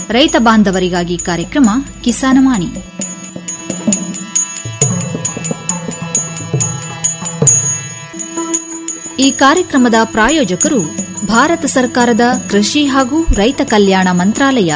ರೈತ ಬಾಂಧವರಿಗಾಗಿ ಕಾರ್ಯಕ್ರಮ ಕಿಸಾನವಾಣಿ ಈ ಕಾರ್ಯಕ್ರಮದ ಪ್ರಾಯೋಜಕರು ಭಾರತ ಸರ್ಕಾರದ ಕೃಷಿ ಹಾಗೂ ರೈತ ಕಲ್ಯಾಣ ಮಂತ್ರಾಲಯ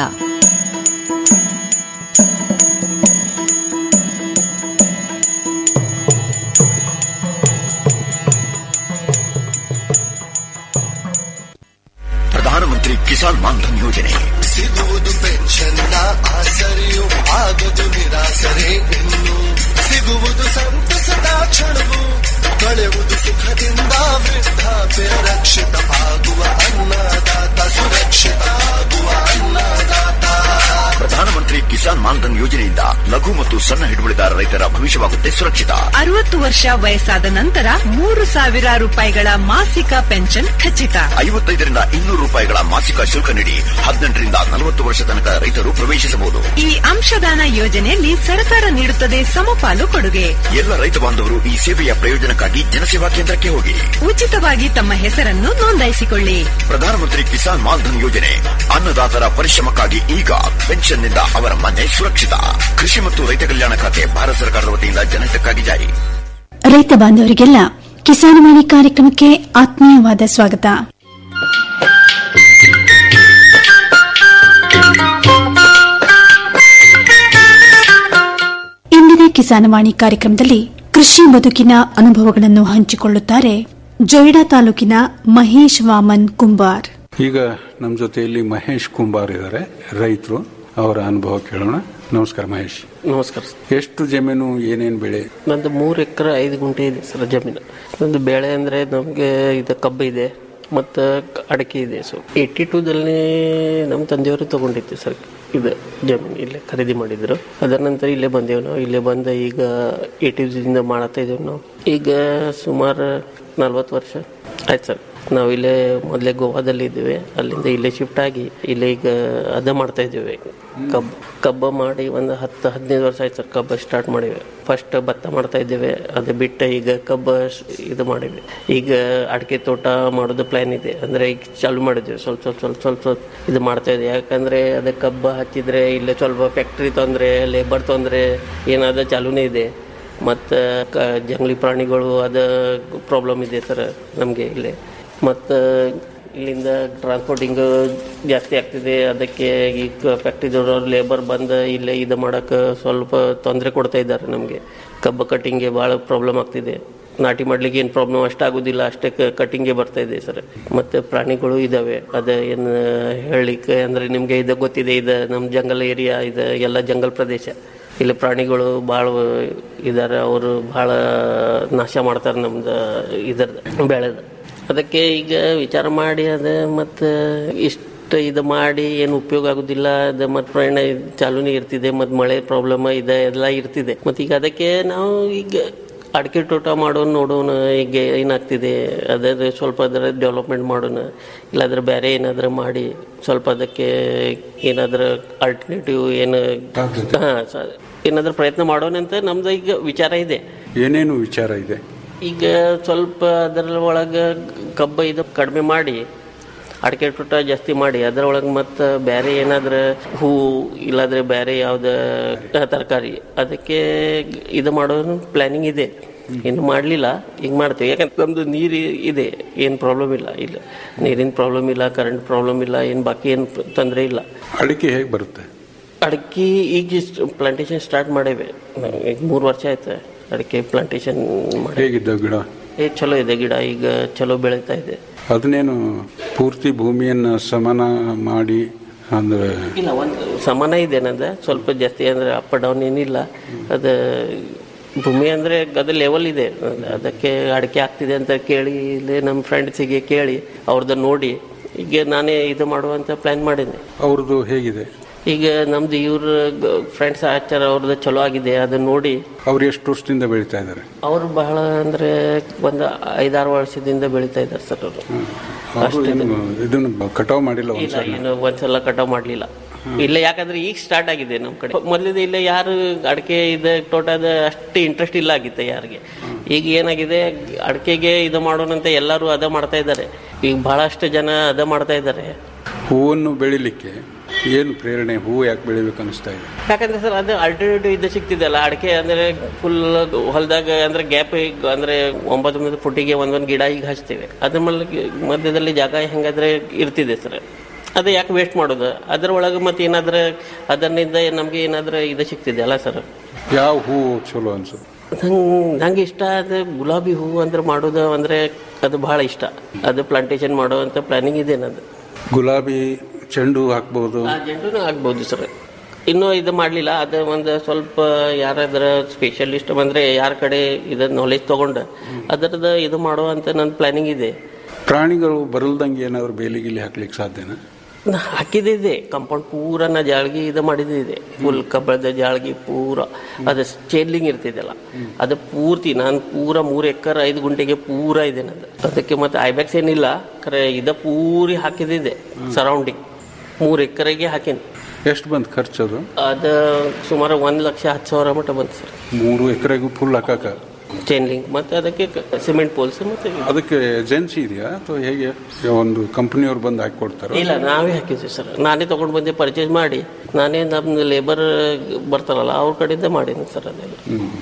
ಪ್ರಧಾನಮಂತ್ರಿ ಕಿಸಾನ್ ಮಾನ್ಧನ್ ಯೋಜನೆ ಸಿಗುವುದು ಪೆನ್ಷನ್ನ ಆಸರೆಯು ಆಗದು ನಿರಾಸರೆ ಇನ್ನು ಸಿಗುವುದು ಸಂತಸದ ಕ್ಷಣವು ಕಳೆಯುವುದು ಸುಖದಿಂದ ವೃದ್ಧಾಪ್ಯ ರಕ್ಷಿತ ಆಗುವ ಅನ್ನದಾತ ಸುರಕ್ಷಿತ ಆಗುವ ಅನ್ನದಾತ ಪ್ರಧಾನಮಂತ್ರಿ ಕಿಸಾನ್ ಮಾನ್ಧನ್ ಯೋಜನೆಯಿಂದ ಲಘು ಮತ್ತು ಸಣ್ಣ ಹಿಡುವಳಿದಾರ ರೈತರ ಭವಿಷ್ಯವಾಗುತ್ತೆ ಸುರಕ್ಷಿತ ಅರವತ್ತು ವರ್ಷ ವಯಸ್ಸಾದ ನಂತರ ಮೂರು ಸಾವಿರ ರೂಪಾಯಿಗಳ ಮಾಸಿಕ ಪೆನ್ಷನ್ ಖಚಿತ ಐವತ್ತೈದರಿಂದ ಇನ್ನೂರು ರೂಪಾಯಿಗಳ ಮಾಸಿಕ ಶುಲ್ಕ ನೀಡಿ ಹದಿನೆಂಟರಿಂದ ನಲವತ್ತು ವರ್ಷ ತನಕ ರೈತರು ಪ್ರವೇಶಿಸಬಹುದು ಈ ಅಂಶದಾನ ಯೋಜನೆಯಲ್ಲಿ ಸರ್ಕಾರ ನೀಡುತ್ತದೆ ಸಮಪಾಲು ಕೊಡುಗೆ ಎಲ್ಲ ರೈತ ಬಾಂಧವರು ಈ ಸೇವೆಯ ಪ್ರಯೋಜನಕ್ಕಾಗಿ ಜನಸೇವಾ ಕೇಂದ್ರಕ್ಕೆ ಹೋಗಿ ಉಚಿತವಾಗಿ ತಮ್ಮ ಹೆಸರನ್ನು ನೋಂದಾಯಿಸಿಕೊಳ್ಳಿ ಪ್ರಧಾನಮಂತ್ರಿ ಕಿಸಾನ್ ಮಾನ್ಧನ್ ಯೋಜನೆ ಅನ್ನದಾತರ ಪರಿಶ್ರಮಕ್ಕಾಗಿ ಈಗ ಪೆನ್ಷನ್ನಿಂದ ಅವರ ಮನೆ ಸುರಕ್ಷಿತ ಕೃಷಿ ಮತ್ತು ರೈತ ಕಲ್ಯಾಣ ಖಾತೆ ಭಾರತ ಸರ್ಕಾರದ ವತಿಯಿಂದ ಜನಹಿತಕ್ಕಾಗಿ ಜಾರಿ ರೈತ ಬಾಂಧವರಿಗೆಲ್ಲ ಕಿಸಾನವಾಣಿ ಕಾರ್ಯಕ್ರಮಕ್ಕೆ ಆತ್ಮೀಯವಾದ ಸ್ವಾಗತ ಇಂದಿನ ಕಿಸಾನವಾಣಿ ಕಾರ್ಯಕ್ರಮದಲ್ಲಿ ಕೃಷಿ ಬದುಕಿನ ಅನುಭವಗಳನ್ನು ಹಂಚಿಕೊಳ್ಳುತ್ತಾರೆ ಜೊಯ್ಡಾ ತಾಲೂಕಿನ ಮಹೇಶ್ ವಾಮನ್ ಕುಂಬಾರ್ ಈಗ ನಮ್ಮ ಜೊತೆಯಲ್ಲಿ ಮಹೇಶ್ ಕುಂಬಾರ್ ಇದ್ದಾರೆ ರೈತರು ಅವರ ಅನುಭವ ಕೇಳೋಣ ನಮಸ್ಕಾರ ಮಹೇಶ್ ನಮಸ್ಕಾರ ಸರ್. ಎಷ್ಟು ಜಮೀನು ಏನೇನು ಬೆಳೆ ನಂದು ಮೂರು ಎಕರೆ ಐದು ಗುಂಟೆ ಇದೆ ಸರ್ ಜಮೀನು ನಂದು ಬೆಳೆ ಅಂದರೆ ನಮಗೆ ಇದು ಕಬ್ಬು ಇದೆ ಮತ್ತು ಅಡಿಕೆ ಇದೆ ಸೊ ಏಯ್ಟಿ ಟೂದಲ್ಲಿ ನಮ್ಮ ತಂದೆಯವರು ತೊಗೊಂಡಿತ್ತು ಸರ್ ಇದು ಜಮೀನು ಇಲ್ಲೇ ಖರೀದಿ ಮಾಡಿದ್ರು ಅದರ ನಂತರ ಇಲ್ಲೇ ಬಂದೇವು ನಾವು ಇಲ್ಲೇ ಬಂದ ಈಗ ಏಯ್ಟಿದಿಂದ ಮಾಡತ್ತಾ ಇದ್ದೇವೆ ನಾವು ಈಗ ಸುಮಾರು ನಲ್ವತ್ತು ವರ್ಷ ಆಯ್ತು ಸರ್ ನಾವು ಇಲ್ಲೇ ಮೊದಲೇ ಗೋವಾದಲ್ಲಿ ಇದ್ದೇವೆ ಅಲ್ಲಿಂದ ಇಲ್ಲೇ ಶಿಫ್ಟ್ ಆಗಿ ಇಲ್ಲೇ ಈಗ ಅದ ಮಾಡ್ತಾ ಇದ್ದೇವೆ ಕಬ್ಬು ಕಬ್ಬ ಮಾಡಿ ಒಂದು ಹತ್ತು ಹದಿನೈದು ವರ್ಷ ಆಯ್ತು ಸರ್ ಕಬ್ಬ ಸ್ಟಾರ್ಟ್ ಮಾಡಿವೆ ಫಸ್ಟ್ ಭತ್ತ ಮಾಡ್ತಾ ಇದ್ದೇವೆ ಅದು ಬಿಟ್ಟು ಈಗ ಕಬ್ಬ ಸ್- ಇದು ಮಾಡಿವಿ ಈಗ ಅಡಿಕೆ ತೋಟ ಮಾಡೋದು ಪ್ಲ್ಯಾನ್ ಇದೆ ಅಂದರೆ ಈಗ ಚಾಲು ಮಾಡಿದ್ದೇವೆ ಸ್ವಲ್ಪ ಸ್ವಲ್ಪ ಸ್ವಲ್ಪ ಸ್ವಲ್ಪ ಸ್ವಲ್ಪ ಇದು ಮಾಡ್ತಾ ಇದ್ದೀವಿ ಯಾಕಂದರೆ ಅದೇ ಕಬ್ಬ ಹಚ್ಚಿದ್ರೆ ಇಲ್ಲೇ ಸ್ವಲ್ಪ ಫ್ಯಾಕ್ಟ್ರಿ ತೊಂದರೆ ಲೇಬರ್ ತೊಂದರೆ ಏನಾದ ಚಾಲೂನೇ ಇದೆ ಮತ್ತು ಕ ಜಂಗಲಿ ಪ್ರಾಣಿಗಳು ಅದು ಪ್ರಾಬ್ಲಮ್ ಇದೆ ಸರ್ ನಮಗೆ ಇಲ್ಲಿ ಮತ್ತು ಇಲ್ಲಿಂದ ಟ್ರಾನ್ಸ್ಪೋರ್ಟಿಂಗ್ ಜಾಸ್ತಿ ಆಗ್ತಿದೆ ಅದಕ್ಕೆ ಈಗ ಫ್ಯಾಕ್ಟ್ರಿದವರು ಲೇಬರ್ ಬಂದು ಇಲ್ಲೇ ಇದು ಮಾಡೋಕ್ಕೆ ಸ್ವಲ್ಪ ತೊಂದರೆ ಕೊಡ್ತಾ ಇದ್ದಾರೆ ನಮಗೆ ಕಬ್ಬು ಕಟ್ಟಿಂಗ್ಗೆ ಭಾಳ ಪ್ರಾಬ್ಲಮ್ ಆಗ್ತಿದೆ ನಾಟಿ ಮಾಡ್ಲಿಕ್ಕೆ ಏನು ಪ್ರಾಬ್ಲಮ್ ಅಷ್ಟಾಗೋದಿಲ್ಲ ಅಷ್ಟೇ ಕಟ್ಟಿಂಗ್ಗೆ ಬರ್ತಾ ಇದೆ ಸರ್ ಮತ್ತು ಪ್ರಾಣಿಗಳು ಇದ್ದಾವೆ ಅದು ಏನು ಹೇಳಲಿಕ್ಕೆ ಅಂದರೆ ನಿಮಗೆ ಇದು ಗೊತ್ತಿದೆ ಇದು ನಮ್ಮ ಜಂಗಲ್ ಏರಿಯಾ ಇದು ಎಲ್ಲ ಜಂಗಲ್ ಪ್ರದೇಶ ಇಲ್ಲಿ ಪ್ರಾಣಿಗಳು ಭಾಳ ಇದ್ದಾರೆ ಅವರು ಭಾಳ ನಾಶ ಮಾಡ್ತಾರೆ ನಮ್ದು ಇದರದ್ದು ಬೆಳೆದ ಅದಕ್ಕೆ ಈಗ ವಿಚಾರ ಮಾಡಿ ಅದು ಮತ್ತು ಇಷ್ಟು ಇದು ಮಾಡಿ ಏನು ಉಪಯೋಗ ಆಗೋದಿಲ್ಲ ಅದು ಮತ್ತು ಪ್ರಯಾಣ ಚಾಲೂನೇ ಇರ್ತಿದೆ ಮತ್ತು ಮಳೆ ಪ್ರಾಬ್ಲಮ್ ಇದೆ ಎಲ್ಲ ಇರ್ತಿದೆ ಮತ್ತು ಈಗ ಅದಕ್ಕೆ ನಾವು ಈಗ ಅಡಿಕೆ ತೋಟ ಮಾಡೋಣ ನೋಡೋಣ ಈಗ ಏನಾಗ್ತಿದೆ ಅದರ ಸ್ವಲ್ಪ ಅದರ ಡೆವಲಪ್ಮೆಂಟ್ ಮಾಡೋಣ ಇಲ್ಲಾಂದ್ರೆ ಬೇರೆ ಏನಾದರೂ ಮಾಡಿ ಸ್ವಲ್ಪ ಅದಕ್ಕೆ ಏನಾದರೂ ಆಲ್ಟರ್ನೇಟಿವ್ ಏನು ಹಾಂ ಏನಾದರೂ ಪ್ರಯತ್ನ ಮಾಡೋಣ ಅಂತ ನಮ್ದು ಈಗ ವಿಚಾರ ಇದೆ ಏನೇನು ವಿಚಾರ ಇದೆ ಈಗ ಸ್ವಲ್ಪ ಅದರ ಒಳಗೆ ಕಬ್ಬ ಇದು ಕಡಿಮೆ ಮಾಡಿ ಅಡಿಕೆ ತೋಟ ಜಾಸ್ತಿ ಮಾಡಿ ಅದರೊಳಗೆ ಮತ್ತು ಬೇರೆ ಏನಾದ್ರೆ ಹೂ ಇಲ್ಲಾಂದ್ರೆ ಬೇರೆ ಯಾವ್ದು ತರಕಾರಿ ಅದಕ್ಕೆ ಇದು ಮಾಡೋ ಪ್ಲಾನಿಂಗ್ ಇದೆ ಇನ್ನು ಮಾಡಲಿಲ್ಲ ಈಗ ಮಾಡ್ತೇವೆ ಯಾಕಂದ್ರೆ ನಮ್ಮದು ನೀರು ಇದೆ ಏನು ಪ್ರಾಬ್ಲಮ್ ಇಲ್ಲ ಇಲ್ಲ ನೀರಿನ ಪ್ರಾಬ್ಲಮ್ ಇಲ್ಲ ಕರೆಂಟ್ ಪ್ರಾಬ್ಲಮ್ ಇಲ್ಲ ಏನು ಬಾಕಿ ಏನು ತೊಂದರೆ ಇಲ್ಲ ಅಡಿಕೆ ಹೇಗೆ ಬರುತ್ತೆ ಅಡಿಕೆ ಈಗ ಪ್ಲಾಂಟೇಶನ್ ಸ್ಟಾರ್ಟ್ ಮಾಡೇವೆ ಈಗ ಮೂರು ವರ್ಷ ಆಯ್ತು ಅಡಿಕೆ ಪ್ಲಾಂಟೇಶನ್ ಮಾಡಿ ಹೇಗಿದ್ದ ಗಿಡ ಏ ಚಲೋ ಇದೆ ಗಿಡ ಈಗ ಚಲೋ ಬೆಳೀತಾ ಇದೆ ಅದನ್ನೇನು ಪೂರ್ತಿ ಭೂಮಿಯನ್ನು ಸಮಾನ ಮಾಡಿ ಅಂದ್ರೆ ಇಲ್ಲ ಒಂದು ಸಮಾನ ಇದೆ ನಂದು ಸ್ವಲ್ಪ ಜಾಸ್ತಿ ಅಂದ್ರೆ ಅಪ್ ಡೌನ್ ಏನಿಲ್ಲ ಅದು ಭೂಮಿ ಅಂದರೆ ಅದು ಲೆವೆಲ್ ಇದೆ ಅದಕ್ಕೆ ಅಡಿಕೆ ಆಗ್ತಿದೆ ಅಂತ ಕೇಳಿ ಇಲ್ಲಿ ನಮ್ಮ ಫ್ರೆಂಡ್ಸಿಗೆ ಕೇಳಿ ಅವ್ರದ್ದು ನೋಡಿ ಈಗ ನಾನೇ ಇದು ಮಾಡುವಂತ ಪ್ಲ್ಯಾನ್ ಮಾಡೀನಿ ಅವ್ರದ್ದು ಹೇಗಿದೆ ಈಗ ನಮ್ದು ಇವ್ರ ಫ್ರೆಂಡ್ಸ್ ಆಚಾರ ಅವ್ರದ್ದು ಚಲೋ ಆಗಿದೆ ಅದನ್ನ ನೋಡಿ ಅವ್ರು ಎಷ್ಟು ವರ್ಷದಿಂದ ಬೆಳೀತಾ ಇದ್ದಾರೆ ಅವರು ಬಹಳ ಅಂದ್ರೆ ಒಂದು ಐದಾರು ವರ್ಷದಿಂದ ಬೆಳೀತಾ ಇದ್ದಾರೆ ಸರ್ ಅವರು ಅವರು ಏನು ಇದನ್ನು ಕಟಾವು ಮಾಡಿಲ್ಲ ಇಲ್ಲ ಒಂದ್ಸಲ ಏನು ಒಂದ್ಸಲ ಕಟಾವ್ ಮಾಡ್ಲಿಲ್ಲ ಇಲ್ಲ ಯಾಕಂದ್ರೆ ಈಗ ಸ್ಟಾರ್ಟ್ ಆಗಿದೆ ನಮ್ಮ ಕಡೆ ಮೊದಲಿದ ಇಲ್ಲ ಯಾರು ಅಡಿಕೆ ಇದು ತೋಟದ ಅಷ್ಟು ಇಂಟ್ರೆಸ್ಟ್ ಇಲ್ಲ ಆಗಿತ್ತು ಯಾರಿಗೆ ಈಗ ಏನಾಗಿದೆ ಅಡಿಕೆಗೆ ಇದು ಮಾಡೋಣ ಅಂತ ಎಲ್ಲರೂ ಅದ ಮಾಡ್ತಾ ಇದ್ದಾರೆ ಈಗ ಬಹಳಷ್ಟು ಜನ ಅದ ಮಾಡ್ತಾ ಇದ್ದಾರೆ ಹೂವನ್ನು ಬೆಳಿಲಿಕ್ಕೆ ಏನು ಪ್ರೇರಣೆ ಹೂವು ಯಾಕೆ ಬೆಳಿಬೇಕು ಅನಿಸ್ತಾ ಇದೆ ಯಾಕಂದ್ರೆ ಸರ್ ಅದು ಆಲ್ಟರ್ನೇಟಿವ್ ಇದು ಸಿಗ್ತಿದೆಲ್ಲ ಅಡಿಕೆ ಅಂದ್ರೆ ಫುಲ್ ಹೊಲದಾಗ ಅಂದ್ರೆ ಗ್ಯಾಪ್ ಅಂದ್ರೆ ಒಂಬತ್ತು ಒಂಬತ್ತು ಫುಟಿಗೆ ಒಂದೊಂದು ಗಿಡ ಈಗ ಹಚ್ತೇವೆ ಅದ್ರ ಮೇಲೆ ಮಧ್ಯದಲ್ಲಿ ಜಾಗ ಹೆಂಗಾದ್ರೆ ಇರ್ತಿದೆ ಸರ್ ಅದು ಯಾಕೆ ವೇಸ್ಟ್ ಮಾಡೋದು ಅದ್ರ ಒಳಗೆ ಮತ್ತೆ ಏನಾದ್ರೆ ಅದರಿಂದ ನಮಗೆ ಏನಾದ್ರೆ ಇದು ಸಿಗ್ತಿದೆ ಅಲ್ಲ ಸರ್ ಯಾವ ಹೂವು ಚಲೋ ಅನ್ಸುತ್ತೆ ನಂಗೆ ನಂಗೆ ಇಷ್ಟ ಅದು ಗುಲಾಬಿ ಹೂವು ಅಂದ್ರೆ ಮಾಡೋದು ಅಂದ್ರೆ ಅದು ಬಹಳ ಇಷ್ಟ ಅದು ಪ್ಲಾಂಟೇಶನ್ ಮಾಡೋ ಅಂತ ಪ್ಲಾನಿಂಗ್ ಇದೆ ನನ್ನದು ಗುಲಾಬಿ ಚೆಂಡು ಹೂ ಹಾಕ್ಬೋದು ಆ ಜಂಟುನೂ ಆಗ್ಬೋದು ಸರ್ ಇನ್ನೂ ಇದು ಮಾಡಲಿಲ್ಲ ಅದು ಒಂದು ಸ್ವಲ್ಪ ಯಾರಾದ್ರ ಸ್ಪೆಷಲಿಸ್ಟ್ ಬಂದರೆ ಯಾರ ಕಡೆ ಇದು ನಾಲೆಜ್ ತೊಗೊಂಡು ಅದರದ್ದು ಇದು ಮಾಡೋ ಅಂತ ನನ್ನ ಪ್ಲಾನಿಂಗ್ ಇದೆ ಪ್ರಾಣಿಗಳು ಬರಲ್ದಂಗೆ ಏನಾದ್ರು ಬೇಲಿ ಗಿಲಿ ಹಾಕ್ಲಿಕ್ಕೆ ಸಾಧ್ಯನಾ ನಾ ಹಾಕಿದ್ದಿದೆ ಕಂಪೌಂಡ್ ಪೂರ ನಾ ಜಾಳ್ಗಿ ಇದು ಮಾಡಿದ್ದಿದೆ ಫುಲ್ ಕಬ್ಬಳದ ಜಾಳ್ಗಿ ಪೂರ ಅದು ಚೇರ್ಲಿಂಗ್ ಇರ್ತಿದೆಲ್ಲ ಅದು ಪೂರ್ತಿ ನಾನು ಪೂರ ಮೂರು ಎಕರ್ ಐದು ಗುಂಟೆಗೆ ಪೂರ ಇದೆ ನಂದು ಅದಕ್ಕೆ ಮತ್ತೆ ಐಬ್ಯಾಕ್ಸ್ ಏನಿಲ್ಲ ಖರೆ ಇದ ಪೂರಿ ಹಾಕಿದ್ದಿದೆ ಸರೌಂಡಿಂಗ್ ಮೂರು ಎಕರೆಗೆ ಹಾಕೀನಿ ಎಷ್ಟು ಬಂತು ಖರ್ಚು ಅದು ಅದು ಸುಮಾರು ಒಂದು ಲಕ್ಷ ಹತ್ತು ಸಾವಿರ ಮಟ್ಟ ಬಂತು ಸರ್ ಮೂರು ಎಕರೆಗೂ ಫುಲ್ ಹಾಕಾಕ ಚೈನ್ ಲಿಂಕ್ ಮತ್ತೆ ಅದಕ್ಕೆ ಸಿಮೆಂಟ್ ಪೋಲ್ಸ್ ಮತ್ತೆ ಅದಕ್ಕೆ ಏಜೆನ್ಸಿ ಇದೆಯಾ ಅಥವಾ ಹೇಗೆ ಒಂದು ಕಂಪನಿಯವ್ರು ಬಂದು ಹಾಕಿ ಕೊಡ್ತಾರ ಇಲ್ಲ ನಾವೇ ಹಾಕಿದ್ವಿ ಸರ್ ನಾನೇ ತಗೊಂಡು ಬಂದೆ ಪರ್ಚೇಸ್ ಮಾಡಿ ನಾನೇ ನಮ್ಮ ಲೇಬರ್ ಬರ್ತಾರಲ್ಲ ಅವ್ರ ಕಡೆಯಿಂದ ಮಾಡೀನಿ ಸರ್ ಅದೆಲ್ಲ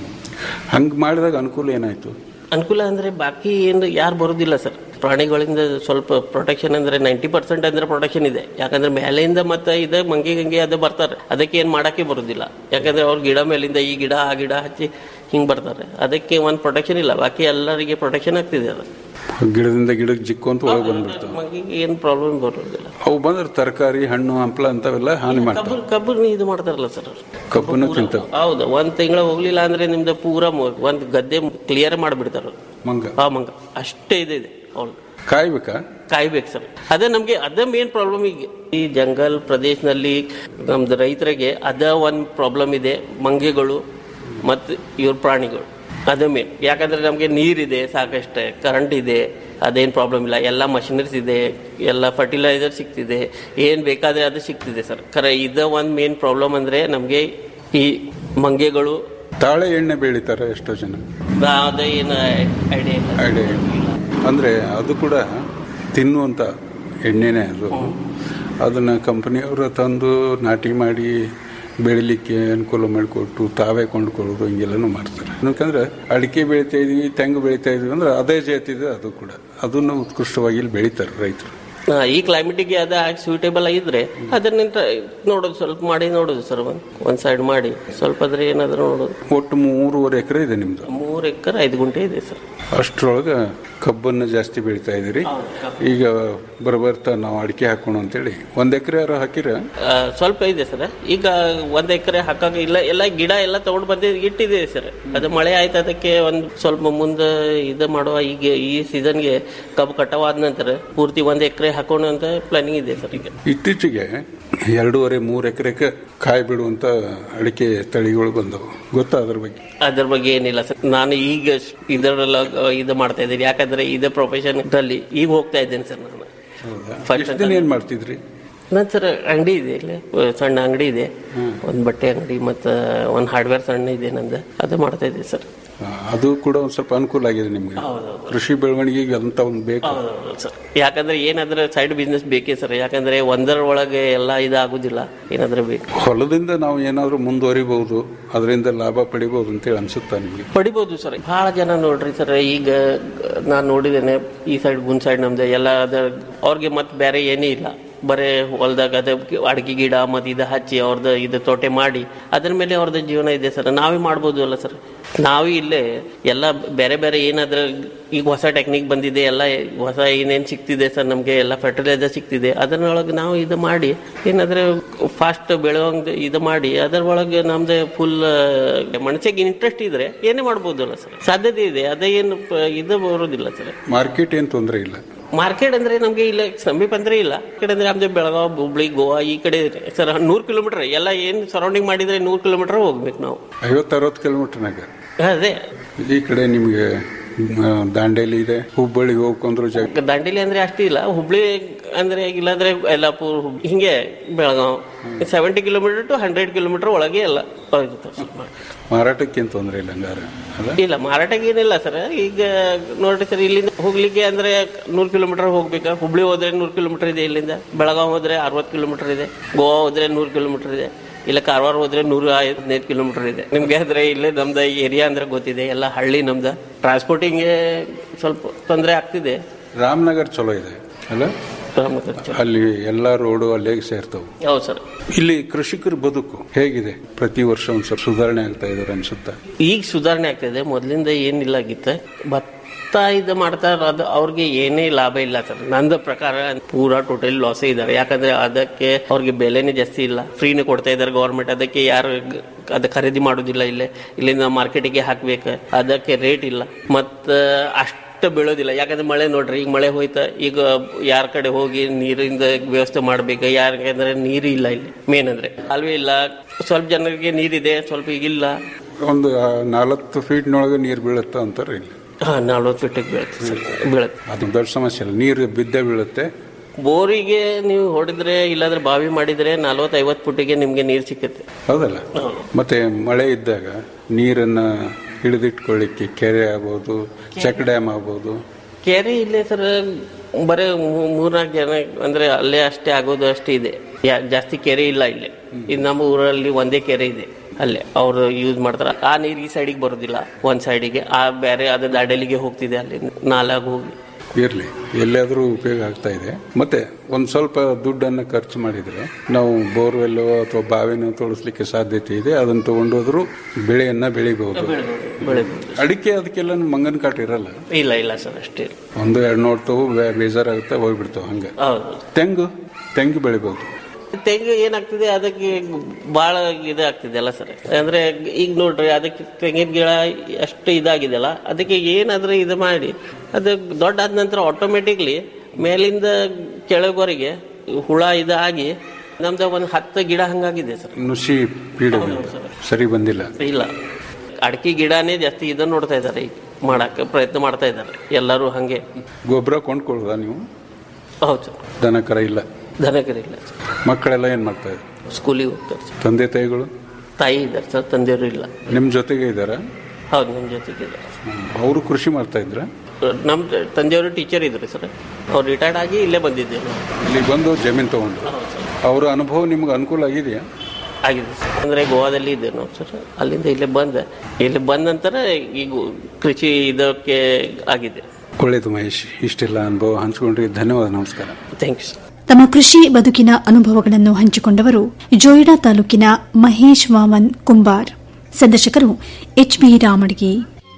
ಹಂಗೆ ಮಾಡಿದಾಗ ಅನುಕೂಲ ಏನಾಯ್ತು ಅನುಕೂಲ ಅಂದ್ರೆ ಬಾಕಿ ಏನು ಯಾರು ಬರೋದಿಲ್ಲ ಸರ್ ಪ್ರಾಣಿಗಳಿಂದ ಸ್ವಲ್ಪ ಪ್ರೊಟೆಕ್ಷನ್ ಅಂದ್ರೆ ನೈಂಟಿ ಪರ್ಸೆಂಟ್ ಅಂದ್ರೆ ಪ್ರೊಟೆಕ್ಷನ್ ಇದೆ ಯಾಕಂದ್ರೆ ಮೇಲೆಯಿಂದ ಮತ್ತೆ ಇದೆ ಮಂಗಿ ಗಂಗೆ ಅದು ಬರ್ತಾರೆ ಅದಕ್ಕೆ ಏನು ಮಾಡಕ್ಕೆ ಬರೋದಿಲ್ಲ ಯಾಕಂದ್ರೆ ಅವ್ರ ಗಿಡ ಮೇಲಿಂದ ಈ ಗಿಡ ಆ ಗಿಡ ಹಚ್ಚಿ ಹಿಂಗೆ ಬರ್ತಾರೆ ಅದಕ್ಕೆ ಒಂದು ಪ್ರೊಟೆಕ್ಷನ್ ಇಲ್ಲ ಬಾಕಿ ಎಲ್ಲರಿಗೆ ಪ್ರೊಟೆಕ್ಷನ್ ಆಗ್ತಿದೆ ಅದು ಗಿಡದಿಂದ ಗಿಡಕ್ಕೆ ಜಿಕ್ಕೊಂತ ಒಳಗೆ ಬಂದ್ಬಿಡ್ತಾವೆ ಮಂಗಿಗೆ ಏನು ಪ್ರಾಬ್ಲಮ್ ಬರೋದಿಲ್ಲ ಅವು ಬಂದ್ರೆ ತರಕಾರಿ ಹಣ್ಣು ಹಂಪಲ ಅಂತವೆಲ್ಲ ಹಾನಿ ಮಾಡ್ತಾವೆ ಕಬ್ಬು ಕಬ್ಬು ಇದು ಮಾಡ್ತಾರಲ್ಲ ಸರ್ ಕಬ್ಬನ್ನು ತಿಂತಾವೆ ಹೌದು ಒಂದ್ ತಿಂಗಳ ಹೋಗ್ಲಿಲ್ಲ ಅಂದ್ರೆ ನಿಮ್ದು ಪೂರ ಮು- ಒಂದ್ ಗದ್ದೆ ಕ್ಲಿಯರ್ ಮಾಡಿಬಿಡ್ತಾರ ಮಂಗ ಆ ಮಂಗ ಅಷ್ಟೇ ಇದೆ ಇದೆ ಅವ್ಳು ಕಾಯ್ಬೇಕಾ ಕಾಯ್ಬೇಕು ಸರ್ ಅದೇ ನಮ್ಗೆ ಅದೇ ಮೇನ್ ಪ್ರಾಬ್ಲಮ್ ಈಗ ಈ ಜಂಗಲ್ ಪ್ರದೇಶದಲ್ಲಿ ನಮ್ದು ರೈತರಿಗೆ ಅದ ಒಂದ್ ಪ್ರಾಬ್ಲಮ್ ಇದೆ ಮಂಗೆಗಳು ಮತ್ತು ಇವ್ರ ಪ್ರಾಣಿಗಳು ಅದೇ ಮೇನ್ ಯಾಕಂದ್ರೆ ನಮಗೆ ನೀರಿದೆ ಸಾಕಷ್ಟೇ ಕರೆಂಟ್ ಇದೆ ಅದೇನು ಪ್ರಾಬ್ಲಮ್ ಇಲ್ಲ ಎಲ್ಲ ಮಷಿನರೀಸ್ ಇದೆ ಎಲ್ಲ ಫರ್ಟಿಲೈಸರ್ ಸಿಗ್ತಿದೆ ಏನು ಬೇಕಾದ್ರೆ ಅದು ಸಿಗ್ತಿದೆ ಸರ್ ಖರೆ ಇದ ಒಂದು ಮೇನ್ ಪ್ರಾಬ್ಲಮ್ ಅಂದ್ರೆ ನಮಗೆ ಈ ಮಂಗೆಗಳು ತಾಳೆ ಎಣ್ಣೆ ಬೆಳಿತಾರೆ ಎಷ್ಟೋ ಜನ ಅದೇ ಏನು ಐಡಿಯಾ ಇಲ್ಲ ಐಡಿಯಾ ಅಂದರೆ ಅದು ಕೂಡ ತಿನ್ನುವಂಥ ಎಣ್ಣೆನೇ ಅದು ಅದನ್ನು ಕಂಪನಿಯವರು ತಂದು ನಾಟಿ ಮಾಡಿ ಬೆಳಿಲಿಕ್ಕೆ ಅನುಕೂಲ ಮಾಡಿಕೊಟ್ಟು ತಾವೇ ಕೊಂಡ್ಕೊಳ್ಳೋದು ಹಿಂಗೆಲ್ಲನೂ ಮಾಡ್ತಾರೆ ಯಾಕಂದ್ರೆ ಅಡಿಕೆ ಬೆಳಿತಾ ಇದೀವಿ ತೆಂಗು ಬೆಳಿತಾ ಇದೀವಿ ಅಂದ್ರೆ ಅದೇ ಜಾತಿದೆ ಅದು ಕೂಡ ಅದನ್ನು ಉತ್ಕೃಷ್ಟವಾಗಿ ಇಲ್ಲಿ ಬೆಳಿತಾರೆ ರೈತರು ಹಾ, ಈ ಕ್ಲೈಮೇಟಿಗೆ ಅದು ಸೂಟೇಬಲ್ ಆಗಿದ್ರೆ ಅದನ್ನ ನೋಡೋದು ಸ್ವಲ್ಪ ಮಾಡಿ ನೋಡೋದು ಸರ್ ಒಂದ್ ಒಂದ್ ಸೈಡ್ ಮಾಡಿ ಸ್ವಲ್ಪ ಆದ್ರೆ ಏನಾದ್ರು ನೋಡೋದು ಒಟ್ಟು ಮೂರುವರೆ ಎಕರೆ ಇದೆ ನಿಮ್ದು ಮೂರು ಎಕರೆ ಐದು ಗುಂಟೆ ಇದೆ ಸರ್ ಅಷ್ಟರೊಳಗೆ ಕಬ್ಬನ್ನು ಜಾಸ್ತಿ ಬೆಳಿತಾ ಇದ್ದೀರಿ ಈಗ ಬರಬರ್ತಾ ನಾವು ಅಡಿಕೆ ಹಾಕೋಣ ಅಂತೇಳಿ ಒಂದು ಎಕರೆ ಯಾರು ಹಾಕಿರ ಆ, ಸ್ವಲ್ಪ ಇದೆ ಸರ್ ಈಗ ಒಂದ್ ಎಕರೆ ಹಾಕಾಗ ಇಲ್ಲ ಎಲ್ಲ ಗಿಡ ಎಲ್ಲ ತಗೊಂಡು ಬಂದು ಇಟ್ಟಿದೆ ಸರ್ ಅದು ಮಳೆ ಆಯ್ತು ಅದಕ್ಕೆ ಒಂದ್ ಸ್ವಲ್ಪ ಮುಂದೆ ಇದು ಮಾಡುವ ಈಗ ಈ ಸೀಸನ್ಗೆ ಕಬ್ಬು ಕಟಾವಾದ ನಂತರ ಪೂರ್ತಿ ಒಂದ್ ಎಕರೆ ಹಾಕೋಣ ಅಂತ ಪ್ಲಾನಿಂಗ್ ಇದೆ ಸರ್ ಈಗ ಇತ್ತೀಚೆಗೆ ಎರಡೂವರೆ ಮೂರು ಎಕರೆಗೆ ಕಾಯಿ ಬಿಡುವಂತ ಅಡಿಕೆ ತಳಿಗಳು ಬಂದವು ಗೊತ್ತಾ ಅದ್ರ ಬಗ್ಗೆ ಅದ್ರ ಬಗ್ಗೆ ಏನಿಲ್ಲ ಸರ್ ನಾನು ಈಗ ಇದರಲ್ಲ ಇದು ಮಾಡ್ತಾ ಇದ್ದೀನಿ ಯಾಕಂದ್ರೆ ಇದೇ ಪ್ರೊಫೆಷನ್ ಅಲ್ಲಿ ಈಗ ಹೋಗ್ತಾ ಇದ್ದೇನೆ ಸರ್ ನಾನು First ಎಷ್ಟು ದಿನ ಏನ್ ಮಾಡ್ತಿದ್ರಿ ನನ್ನ ಸರ್ ಅಂಗಡಿ ಇದೆ ಇಲ್ಲಿ ಸಣ್ಣ ಅಂಗಡಿ ಇದೆ ಒಂದು ಬಟ್ಟೆ ಅಂಗಡಿ ಮತ್ತು ಒಂದು ಹಾರ್ಡ್ವೇರ್ ಸಣ್ಣ ಇದೆ ನಂದು ಅದು ಮಾಡ್ತಾ ಇದ್ದೀವಿ ಸರ್ ಆ, ಅದು ಕೂಡ ಒಂದ್ ಸ್ವಲ್ಪ ಅನುಕೂಲ ಆಗಿದೆ ನಿಮ್ಗೆ ಕೃಷಿ ಬೆಳವಣಿಗೆಗೆ ಅಂತ ಒಂದು ಬೇಕು ಹೌದೌದು ಸರ್ ಯಾಕಂದ್ರೆ ಏನಾದ್ರೆ ಸೈಡ್ ಬಿಸ್ನೆಸ್ ಬೇಕೇ ಸರ್ ಯಾಕಂದ್ರೆ ಒಂದರ ಒಳಗೆ ಎಲ್ಲ ಇದಾಗುದಿಲ್ಲ ಏನಾದ್ರೆ ಬೇಕು ಹೊಲದಿಂದ ನಾವು ಏನಾದ್ರೂ ಮುಂದುವರಿಬಹುದು ಅದರಿಂದ ಲಾಭ ಪಡಿಬಹುದು ಅಂತೇಳಿ ಅನ್ಸುತ್ತಾ ನಿಮ್ಗೆ ಪಡಿಬೋದು ಸರ್ ಬಹಳ ಜನ ನೋಡ್ರಿ ಸರ್ ಈಗ ನಾನು ನೋಡಿದ್ದೇನೆ ಈ ಸೈಡ್ ಗುನ್ ಸೈಡ್ ನಮ್ದು ಎಲ್ಲ ಅದ ಅವ್ರಿಗೆ ಮತ್ತೆ ಬೇರೆ ಏನೇ ಇಲ್ಲ ಬರೇ ಹೊಲ್ದಾಗ ಅದ ಅಡಿಕೆ ಗಿಡ ಮತ್ತೆ ಇದು ಹಚ್ಚಿ ಅವ್ರದ್ದು ಇದು ತೋಟೆ ಮಾಡಿ ಅದ್ರ ಮೇಲೆ ಅವ್ರದ್ದು ಜೀವನ ಇದೆ ಸರ್ ನಾವೇ ಮಾಡ್ಬೋದು ಅಲ್ಲ ಸರ್ ನಾವೇ ಇಲ್ಲೇ ಎಲ್ಲ ಬೇರೆ ಬೇರೆ ಏನಾದ್ರೆ ಈಗ ಹೊಸ ಟೆಕ್ನಿಕ್ ಬಂದಿದೆ ಎಲ್ಲ ಹೊಸ ಏನೇನು ಸಿಗ್ತಿದೆ ಸರ್ ನಮಗೆ ಎಲ್ಲ ಫರ್ಟಿಲೈಸರ್ ಸಿಗ್ತಿದೆ ಅದರೊಳಗೆ ನಾವು ಇದು ಮಾಡಿ ಏನಾದ್ರೆ ಫಾಸ್ಟ್ ಬೆಳೆಯೋಂಗ್ ಇದು ಮಾಡಿ ಅದರೊಳಗೆ ನಮ್ದು ಫುಲ್ ಮನಸ್ಸಿಗೆ ಇಂಟ್ರೆಸ್ಟ್ ಇದ್ರೆ ಏನೇ ಮಾಡ್ಬೋದು ಅಲ್ಲ ಸರ್ ಸಾಧ್ಯತೆ ಇದೆ ಅದೇ ಏನು ಪ- ಇದು ಬರೋದಿಲ್ಲ ಸರ್ ಮಾರ್ಕೆಟ್ ಏನ್ ತೊಂದರೆ ಇಲ್ಲ ಮಾರ್ಕೆಟ್ ಅಂದ್ರೆ ನಮಗೆ ಇಲ್ಲ ಸಮೀಪ ಅಂದ್ರೆ ಇಲ್ಲ ಈ ಕಡೆ ಅಂದ್ರೆ ನಮ್ದು ಬೆಳಗಾವ್ ಹುಬ್ಳಿ ಗೋವಾ ಈ ಕಡೆ ಇದೆ. ಸರ್ ನೂರು ಕಿಲೋಮೀಟರ್ ಎಲ್ಲ ಏನು ಸರೌಂಡಿಂಗ್ ಮಾಡಿದ್ರೆ ನೂರು ಕಿಲೋಮೀಟರ್ ಹೋಗ್ಬೇಕು ನಾವು ಐವತ್ತು ಅರವತ್ತು ಕಿಲೋಮೀಟರ್ನಾಗ ಅದೇ ಈ ಕಡೆ ನಿಮ್ಗೆ ಆ, ದಾಂಡೇಲಿ ಇದೆ ಹುಬ್ಬಳ್ಳಿಗೆ ಹೋಗ್ಕೊಂಡ್ರು ಜಾಗ ದಾಂಡೇಲಿ ಅಂದ್ರೆ ಅಷ್ಟೇ ಇಲ್ಲ ಹುಬ್ಳಿ ಅಂದ್ರೆ ಇಲ್ಲಾಂದ್ರೆ ಯಲ್ಲಾಪುರ್ ಹುಬ್ಳಿ, ಹಿಂಗೆ Belgaum seventy kilometre to hundred kilometre ಒಳಗೆ ಎಲ್ಲ ಇರುತ್ತೆ ಸರ್. ಮಾರಾಟಕ್ಕೇನು ತೊಂದರೆ ಇಲ್ಲ ಹಂಗಾರೆ ಅಲ್ಲ ಇಲ್ಲ ಮಾರಾಟಕ್ಕೆ ಏನಿಲ್ಲ ಸರ್ ಈಗ ನೋಡ್ರಿ ಸರ್ ಇಲ್ಲಿಂದ ಹೋಗ್ಲಿಕ್ಕೆ ಅಂದ್ರೆ ನೂರು ಕಿಲೋಮೀಟರ್ ಹೋಗ್ಬೇಕಾ ಹುಬ್ಳಿ ಹೋದ್ರೆ ನೂರು ಕಿಲೋಮೀಟರ್ ಇದೆ ಇಲ್ಲಿಂದ ಬೆಳಗಾವ್ ಹೋದ್ರೆ ಅರವತ್ತು ಕಿಲೋಮೀಟರ್ ಇದೆ ಗೋವಾ ಹೋದ್ರೆ ನೂರು ಕಿಲೋಮೀಟರ್ ಇದೆ ಇಲ್ಲ ಕಾರವಾರ ಹೋದ್ರೆ ನೂರ ಹದಿನೈದು ಕಿಲೋಮೀಟರ್ ಇದೆ ನಿಮ್ಗೆ ಆದ್ರೆ ಇಲ್ಲೇ ನಮ್ದು ಏರಿಯಾ ಅಂದ್ರೆ ಗೊತ್ತಿದೆ ಎಲ್ಲ ಹಳ್ಳಿ ನಮ್ದು ಟ್ರಾನ್ಸ್ಪೋರ್ಟಿಂಗ್ಗೆ ಸ್ವಲ್ಪ ತೊಂದರೆ ಆಗ್ತಿದೆ ರಾಮನಗರ್ ಚಲೋ ಇದೆ ಅಲ್ಲ ರಾಮನಗರ ಚ- ಅಲ್ಲಿ ಎಲ್ಲ ರೋಡು ಅಲ್ಲೇ ಸೇರ್ತವು ಹೌದು ಸರ್ ಇಲ್ಲಿ ಕೃಷಿಕರ ಬದುಕು ಹೇಗಿದೆ ಪ್ರತಿ ವರ್ಷ ಒಂದ್ ಸ್ವಲ್ಪ ಸುಧಾರಣೆ ಆಗ್ತಾ ಇದಾರೆ ಅನ್ಸುತ್ತಾ ಈಗ ಸುಧಾರಣೆ ಆಗ್ತಿದೆ ಮೊದಲಿಂದ ಏನಿಲ್ಲ ಆಗಿತ್ತು ಭತ್ತ ಇದು ಮಾಡ್ತಾರ ಅದು ಅವ್ರಿಗೆ ಏನೇ ಲಾಭ ಇಲ್ಲ ಸರ್ ನಂದು ಪ್ರಕಾರ ಪೂರಾ ಟೋಟಲ್ ಲಾಸೇ ಇದ್ದಾರೆ ಯಾಕಂದ್ರೆ ಅದಕ್ಕೆ ಅವ್ರಿಗೆ ಬೆಲೆನೇ ಜಾಸ್ತಿ ಇಲ್ಲ ಫ್ರೀನೇ ಕೊಡ್ತಾ ಇದ್ದಾರೆ ಗೌರ್ಮೆಂಟ್ ಅದಕ್ಕೆ ಯಾರು ಗ- ಅದು ಖರೀದಿ ಮಾಡೋದಿಲ್ಲ ಇಲ್ಲೇ ಇಲ್ಲಿಂದ ಮಾರ್ಕೆಟಿಗೆ ಹಾಕ್ಬೇಕು ಅದಕ್ಕೆ ರೇಟ್ ಇಲ್ಲ ಮತ್ತು ಅಷ್ಟು ಬೀಳೋದಿಲ್ಲ ಯಾಕಂದ್ರೆ ಮಳೆ ನೋಡ್ರಿ ಈಗ ಮಳೆ ಹೋಯ್ತಾ ಈಗ ಯಾರ ಕಡೆ ಹೋಗಿ ನೀರಿಂದ ವ್ಯವಸ್ಥೆ ಮಾಡ್ಬೇಕು ಯಾಕಂದ್ರೆ ನೀರು ಇಲ್ಲ ಇಲ್ಲಿ ಮೇನ್ ಅಂದ್ರೆ ಅಲ್ವೇ ಇಲ್ಲ ಸ್ವಲ್ಪ ಜನರಿಗೆ ನೀರಿದೆ ಸ್ವಲ್ಪ ಈಗಿಲ್ಲ ಒಂದು ಆ, ನಾಲ್ಕು ಫೀಟ್ನೊಳಗೆ ನೀರು ಬೀಳುತ್ತೆ ಅಂತಾರೆ ಇಲ್ಲಿ ಹಾ ನಲ್ವತ್ತು ಫೀಟಿಗೆ ಬೀಳುತ್ತೆ ಸರ್ ಬೀಳುತ್ತೆ ಅದು ದೊಡ್ಡ ಸಮಸ್ಯೆ ಅಲ್ಲ ನೀರು ಬಿದ್ದೇ ಬೀಳುತ್ತೆ ಬೋರಿಗೆ ನೀವು ಹೊಡೆದ್ರೆ ಇಲ್ಲಾಂದ್ರೆ ಬಾವಿ ಮಾಡಿದ್ರೆ ನಲ್ವತ್ತು ಐವತ್ತು ಫುಟಿಗೆ ನಿಮ್ಗೆ ನೀರು ಸಿಕ್ಕುತ್ತೆ ಹೌದಲ್ಲ ಮತ್ತೆ ಮಳೆ ಇದ್ದಾಗ ನೀರನ್ನ ಹಿಡಿದಿಟ್ಕೊಳ್ಳಿಕ್ಕೆ ಕೆರೆ ಆಗ್ಬೋದು ಚೆಕ್ ಡ್ಯಾಮ್ ಆಗ್ಬೋದು ಕೆರೆ ಇಲ್ಲೇ ಸರ್ ಬರೀ ಮೂ- ಮೂರ್ನಾಲ್ಕು ಜನ ಅಂದ್ರೆ ಅಲ್ಲೇ ಅಷ್ಟೇ ಆಗೋದು ಅಷ್ಟೇ ಇದೆ ಯಾ- ಜಾಸ್ತಿ ಕೆರೆ ಇಲ್ಲ ಇಲ್ಲಿ ಇದು ನಮ್ಮ ಊರಲ್ಲಿ ಒಂದೇ ಕೆರೆ ಇದೆ ಅಲ್ಲೇ ಅವರು ಯೂಸ್ ಮಾಡ್ತಾರ ಆ ನೀರು ಈ ಸೈಡಿಗೆ ಬರೋದಿಲ್ಲ ಒಂದ್ ಸೈಡಿಗೆ ಆ ಬೇರೆ ಅದು ದಾಡಲಿಗೆ ಹೋಗ್ತಿದೆ ಅಲ್ಲಿ ನಾಲಾಗ ಹೋಗಿ ಇರಲಿ ಎಲ್ಲಾದರೂ ಉಪಯೋಗ ಆಗ್ತಾ ಇದೆ ಮತ್ತೆ ಒಂದು ಸ್ವಲ್ಪ ದುಡ್ಡನ್ನು ಖರ್ಚು ಮಾಡಿದರೆ ನಾವು ಬೋರ್ವೆಲ್ಲೋ ಅಥವಾ ಬಾವಿನೋ ತೋಡಿಸ್ಲಿಕ್ಕೆ ಸಾಧ್ಯತೆ ಇದೆ ಅದನ್ನು ತಗೊಂಡೋದ್ರು ಬೆಳೆಯನ್ನ ಬೆಳಿಬಹುದು ಬೆಳಿಬೋದು ಅಡಿಕೆ ಅದಕ್ಕೆಲ್ಲ ಮಂಗನ ಕಾಟ ಇರಲ್ಲ ಇಲ್ಲ ಇಲ್ಲ ಸರ್ ಅಷ್ಟೇ ಒಂದು ಎರಡು ನೋಡ್ತಾವು ಬೇ- ಬೇಜಾರಾಗುತ್ತೆ ಹೋಗ್ಬಿಡ್ತಾವೆ ಹಂಗೆ ಹೌದು ತೆಂಗು ತೆಂಗು ಬೆಳಿಬಹುದು ತೆಂಗು ಏನಾಗ್ತಿದೆ ಅದಕ್ಕೆ ಬಹಳ ಇದಾಗ್ತಿದೆ ಅಲ್ಲ ಸರ್ ಅಂದ್ರೆ ಈಗ ನೋಡ್ರಿ ಅದಕ್ಕೆ ತೆಂಗಿನ ಗಿಡ ಅಷ್ಟು ಇದಾಗಿದೆಯಲ್ಲ ಅದಕ್ಕೆ ಏನಾದ್ರೂ ಇದು ಮಾಡಿ ಅದು ದೊಡ್ಡ ಆದ ನಂತರ ಆಟೋಮೆಟಿಕ್ಲಿ ಮೇಲಿಂದ ಕೆಳಗವರೆಗೆ ಹುಳ ಇದಾಗಿ ನಮ್ದು ಒಂದು ಹತ್ತು ಗಿಡ ಹಂಗಾಗಿದೆ ಸರ್ ನುಸಿ ಪೀಡದಿಂದ ಸರಿ ಬಂದಿಲ್ಲ ಇಲ್ಲ ಅಡಿಕೆ ಗಿಡನೇ ಜಾಸ್ತಿ ಇದನ್ನ ನೋಡ್ತಾ ಇದ್ದಾರೆ ಈಗ ಮಾಡಕ್ಕೆ ಪ್ರಯತ್ನ ಮಾಡ್ತಾ ಇದ್ದಾರೆ ಎಲ್ಲರೂ ಹಂಗೆ ಗೊಬ್ಬರ ಕೊಂಡ್ಕೊಳ್ಳೋದ ನೀವು ಹೌದು ಸರ್ ದನ ಕರ ಇಲ್ಲ ದನಕರಿ ಇಲ್ಲ ಸರ್ ಮಕ್ಕಳೆಲ್ಲ ಏನ್ ಮಾಡ್ತಾ ಇದ್ರು ಸ್ಕೂಲಿಗೆ ಹೋಗ್ತಾರೆ ಸರ್ ತಂದೆ ತಾಯಿಗಳು ತಾಯಿ ಇದ್ದಾರೆ ಸರ್ ತಂದೆಯವರು ಇಲ್ಲ ನಿಮ್ ಜೊತೆಗೆ ಇದ್ದಾರ ಹೌದು ನಿಮ್ಮ ಜೊತೆಗೆ ಇದ್ದಾರೆ ಅವರು ಕೃಷಿ ಮಾಡ್ತಾ ಇದ್ರ ನಮ್ಮ ತಂದೆಯವರು ಟೀಚರ್ ಇದ್ರು ಸರ್ ಅವ್ರು ರಿಟೈರ್ಡ್ ಆಗಿ ಇಲ್ಲೇ ಬಂದಿದ್ದೆ ನಾವು. ಇಲ್ಲಿ ಬಂದು ಜಮೀನ್ ತಗೊಂಡು ಅವರ ಅನುಭವ ನಿಮ್ಗೆ ಅನುಕೂಲ ಆಗಿದೆಯಾ ಆಗಿದೆ ಸರ್ ಅಂದರೆ ಗೋವಾದಲ್ಲಿ ಇದ್ದೆ ನಾವು ಸರ್ ಅಲ್ಲಿಂದ ಇಲ್ಲೇ ಬಂದೆ ಇಲ್ಲಿ ಬಂದ ನಂತರ ಈಗ ಕೃಷಿ ಇದಕ್ಕೆ ಆಗಿದೆ ಒಳ್ಳೇದು ಮಹೇಶ್ ಇಷ್ಟೆಲ್ಲ ಅನುಭವ ಹಂಚ್ಕೊಂಡ್ರಿ ಧನ್ಯವಾದ ನಮಸ್ಕಾರ ಥ್ಯಾಂಕ್ ಯು ಸರ್ ತಮ್ಮ ಕೃಷಿ ಬದುಕಿನ ಅನುಭವಗಳನ್ನು ಹಂಚಿಕೊಂಡವರು ಜೋಯಿಡಾ ತಾಲೂಕಿನ ಮಹೇಶ್ ವಾಮನ್ ಕುಂಬಾರ್ ಸಂದರ್ಶಕರು ಎಚ್ಬಿ ರಾಮಡ್ಗಿ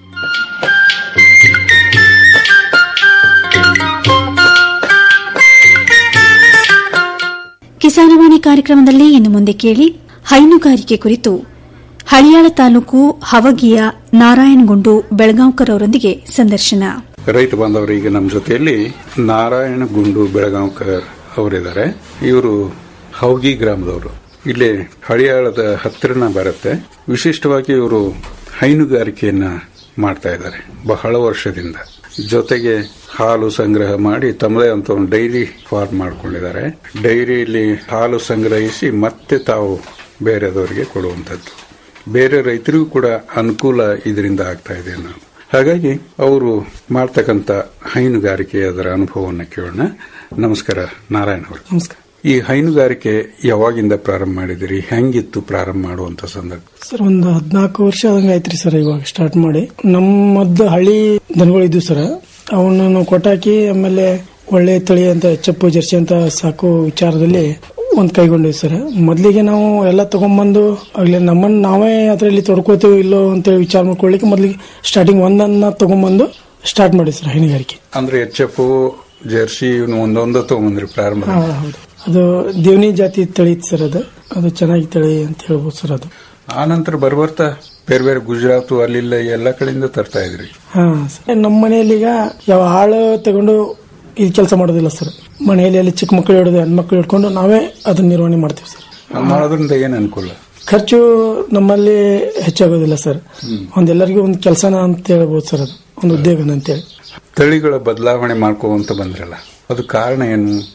ಕಿಸಾನವಾಣಿ ಕಾರ್ಯಕ್ರಮದಲ್ಲಿ ಇನ್ನು ಮುಂದೆ ಕೇಳಿ ಹೈನುಗಾರಿಕೆ ಕುರಿತು ಹಳಿಯಾಳ ತಾಲೂಕು ಹವಗಿಯ ನಾರಾಯಣಗುಂಡು ಬೆಳಗಾಂಕರ್ ಅವರೊಂದಿಗೆ ಸಂದರ್ಶನ ರೈತ ಬಾಂಧವರು ಈಗ ನಮ್ಮ ಜೊತೆಯಲ್ಲಿ ನಾರಾಯಣ ಗುಂಡು ಬೆಳಗಾಂಕರ್ ಅವರಿದ್ದಾರೆ ಇವರು ಹೌಗಿ ಗ್ರಾಮದವರು ಇಲ್ಲಿ ಹಳಿಯಾಳದ ಹತ್ತಿರನ ಬರುತ್ತೆ ವಿಶಿಷ್ಟವಾಗಿ ಇವರು ಹೈನುಗಾರಿಕೆಯನ್ನ ಮಾಡ್ತಾ ಇದ್ದಾರೆ ಬಹಳ ವರ್ಷದಿಂದ ಜೊತೆಗೆ ಹಾಲು ಸಂಗ್ರಹ ಮಾಡಿ ತಮ್ಮದೇ ಅಂತ ಒಂದು ಡೈರಿ ಫಾರ್ಮ್ ಮಾಡ್ಕೊಂಡಿದ್ದಾರೆ ಡೈರಿಯಲ್ಲಿ ಹಾಲು ಸಂಗ್ರಹಿಸಿ ಮತ್ತೆ ತಾವು ಬೇರೆದವರಿಗೆ ಕೊಡುವಂಥದ್ದು ಬೇರೆ ರೈತರಿಗೂ ಕೂಡ ಅನುಕೂಲ ಇದರಿಂದ ಆಗ್ತಾ ಇದೆ ನಾವು ಹಾಗಾಗಿ ಅವರು ಮಾಡ್ತಕ್ಕಂಥ ಹೈನುಗಾರಿಕೆ ಅದರ ಅನುಭವವನ್ನು ಕೇಳೋಣ ನಮಸ್ಕಾರ ನಾರಾಯಣ ಅವರು ನಮಸ್ಕಾರ ಈ ಹೈನುಗಾರಿಕೆ ಯಾವಾಗಿಂದ ಪ್ರಾರಂಭ ಮಾಡಿದಿರಿ ಹೆಂಗಿತ್ತು ಪ್ರಾರಂಭ ಮಾಡುವಂತ ಸಂದರ್ಭ ಸರ್ ಒಂದು ಹದಿನಾಲ್ಕು ವರ್ಷ ಆದಂಗೆ ಆಯ್ತ್ರಿ ಸರ್ ಇವಾಗ ಸ್ಟಾರ್ಟ್ ಮಾಡಿ ನಮ್ಮದ್ದು ಹಳ್ಳಿ ದನಗಳು ಇದ್ವು ಸರ್ ಅವನ್ನ ನಾವು ಕೊಟ್ಟಾಕಿ ಆಮೇಲೆ ಒಳ್ಳೆ ತಳಿ ಅಂತ ಎಚ್ಚಪ್ಪು ಜರ್ಸಿ ಅಂತ ಸಾಕು ವಿಚಾರದಲ್ಲಿ ಒಂದ್ ಕೈಗೊಂಡಿವಿ ಸರ್ ಮೊದಲಿಗೆ ನಾವು ಎಲ್ಲ ತಗೊಂಡ್ಬಂದು ಆಗ್ಲೇ ನಮ್ಮನ್ನ ನಾವೇ ಅದರಲ್ಲಿ ತೊಡ್ಕೋತೀವಿ ಇಲ್ಲೋ ಅಂತೇಳಿ ವಿಚಾರ ಮಾಡ್ಕೊಳ್ಳಿಕ್ಕೆ ಮೊದಲಿಗೆ ಸ್ಟಾರ್ಟಿಂಗ್ ಒಂದನ್ನ ತಗೊಂಡ್ಬಂದು ಸ್ಟಾರ್ಟ್ ಮಾಡಿ ಸರ್ ಹೈನುಗಾರಿಕೆ ಅಂದ್ರೆ ಎಚ್ ಎಫ್ ಜರ್ಸಿ ಇವ್ನು ಒಂದೊಂದು ತಗೊಂಬಂದ್ರಿ ಪ್ರಾರಂಭ ಹಾ, ಹೌದು ಅದು ದೇವನಿ ಜಾತಿ ತಳಿ ಇತ್ತು ಸರ್ ಅದು ಅದು ಚೆನ್ನಾಗಿ ತಳಿ ಅಂತ ಹೇಳ್ಬೋದು ಸರ್ ಅದು ಆ ನಂತರ ಬರ್ಬರ್ತಾ ಬೇರೆ ಬೇರೆ ಗುಜರಾತ್ ಅಲ್ಲಿಲ್ಲ ಎಲ್ಲ ಕಡೆಯಿಂದ ತರ್ತಾ ಇದ್ರಿ ಹಾ ಸರ್ ನಮ್ಮ ಮನೆಯಲ್ಲಿ ಈಗ ಯಾವ ಆಳು ತಗೊಂಡು ಇದು ಕೆಲಸ ಮಾಡೋದಿಲ್ಲ ಸರ್ ಮನೆಯಲ್ಲಿ ಅಲ್ಲಿ ಚಿಕ್ಕ ಮಕ್ಕಳು ಹಿಡಿದು ಹೆಣ್ಮಕ್ಳು ಹಿಡ್ಕೊಂಡು ನಾವೇ ಅದನ್ನ ನಿರ್ವಹಣೆ ಮಾಡ್ತೀವಿ ಸರ್ ಹಂಗ್ ಮಾಡೋದ್ರಿಂದ ಏನ್ ಅನುಕೂಲ ಖರ್ಚು ನಮ್ಮಲ್ಲಿ ಹೆಚ್ಚಾಗೋದಿಲ್ಲ ಸರ್ ಒಂದೆಲ್ಲರಿಗೂ ಒಂದು ಕೆಲಸನ ಅಂತ ಹೇಳ್ಬೋದು ಸರ್ ಅದು ಒಂದು ಉದ್ಯೋಗನ ಅಂತೇಳಿ ತಳಿಗಳ ಬದಲಾವಣೆ ಮಾಡ್ಕೋವಂತ ಬಂದ್ರಲ್ಲ ಅದು ಕಾರಣ ಏನು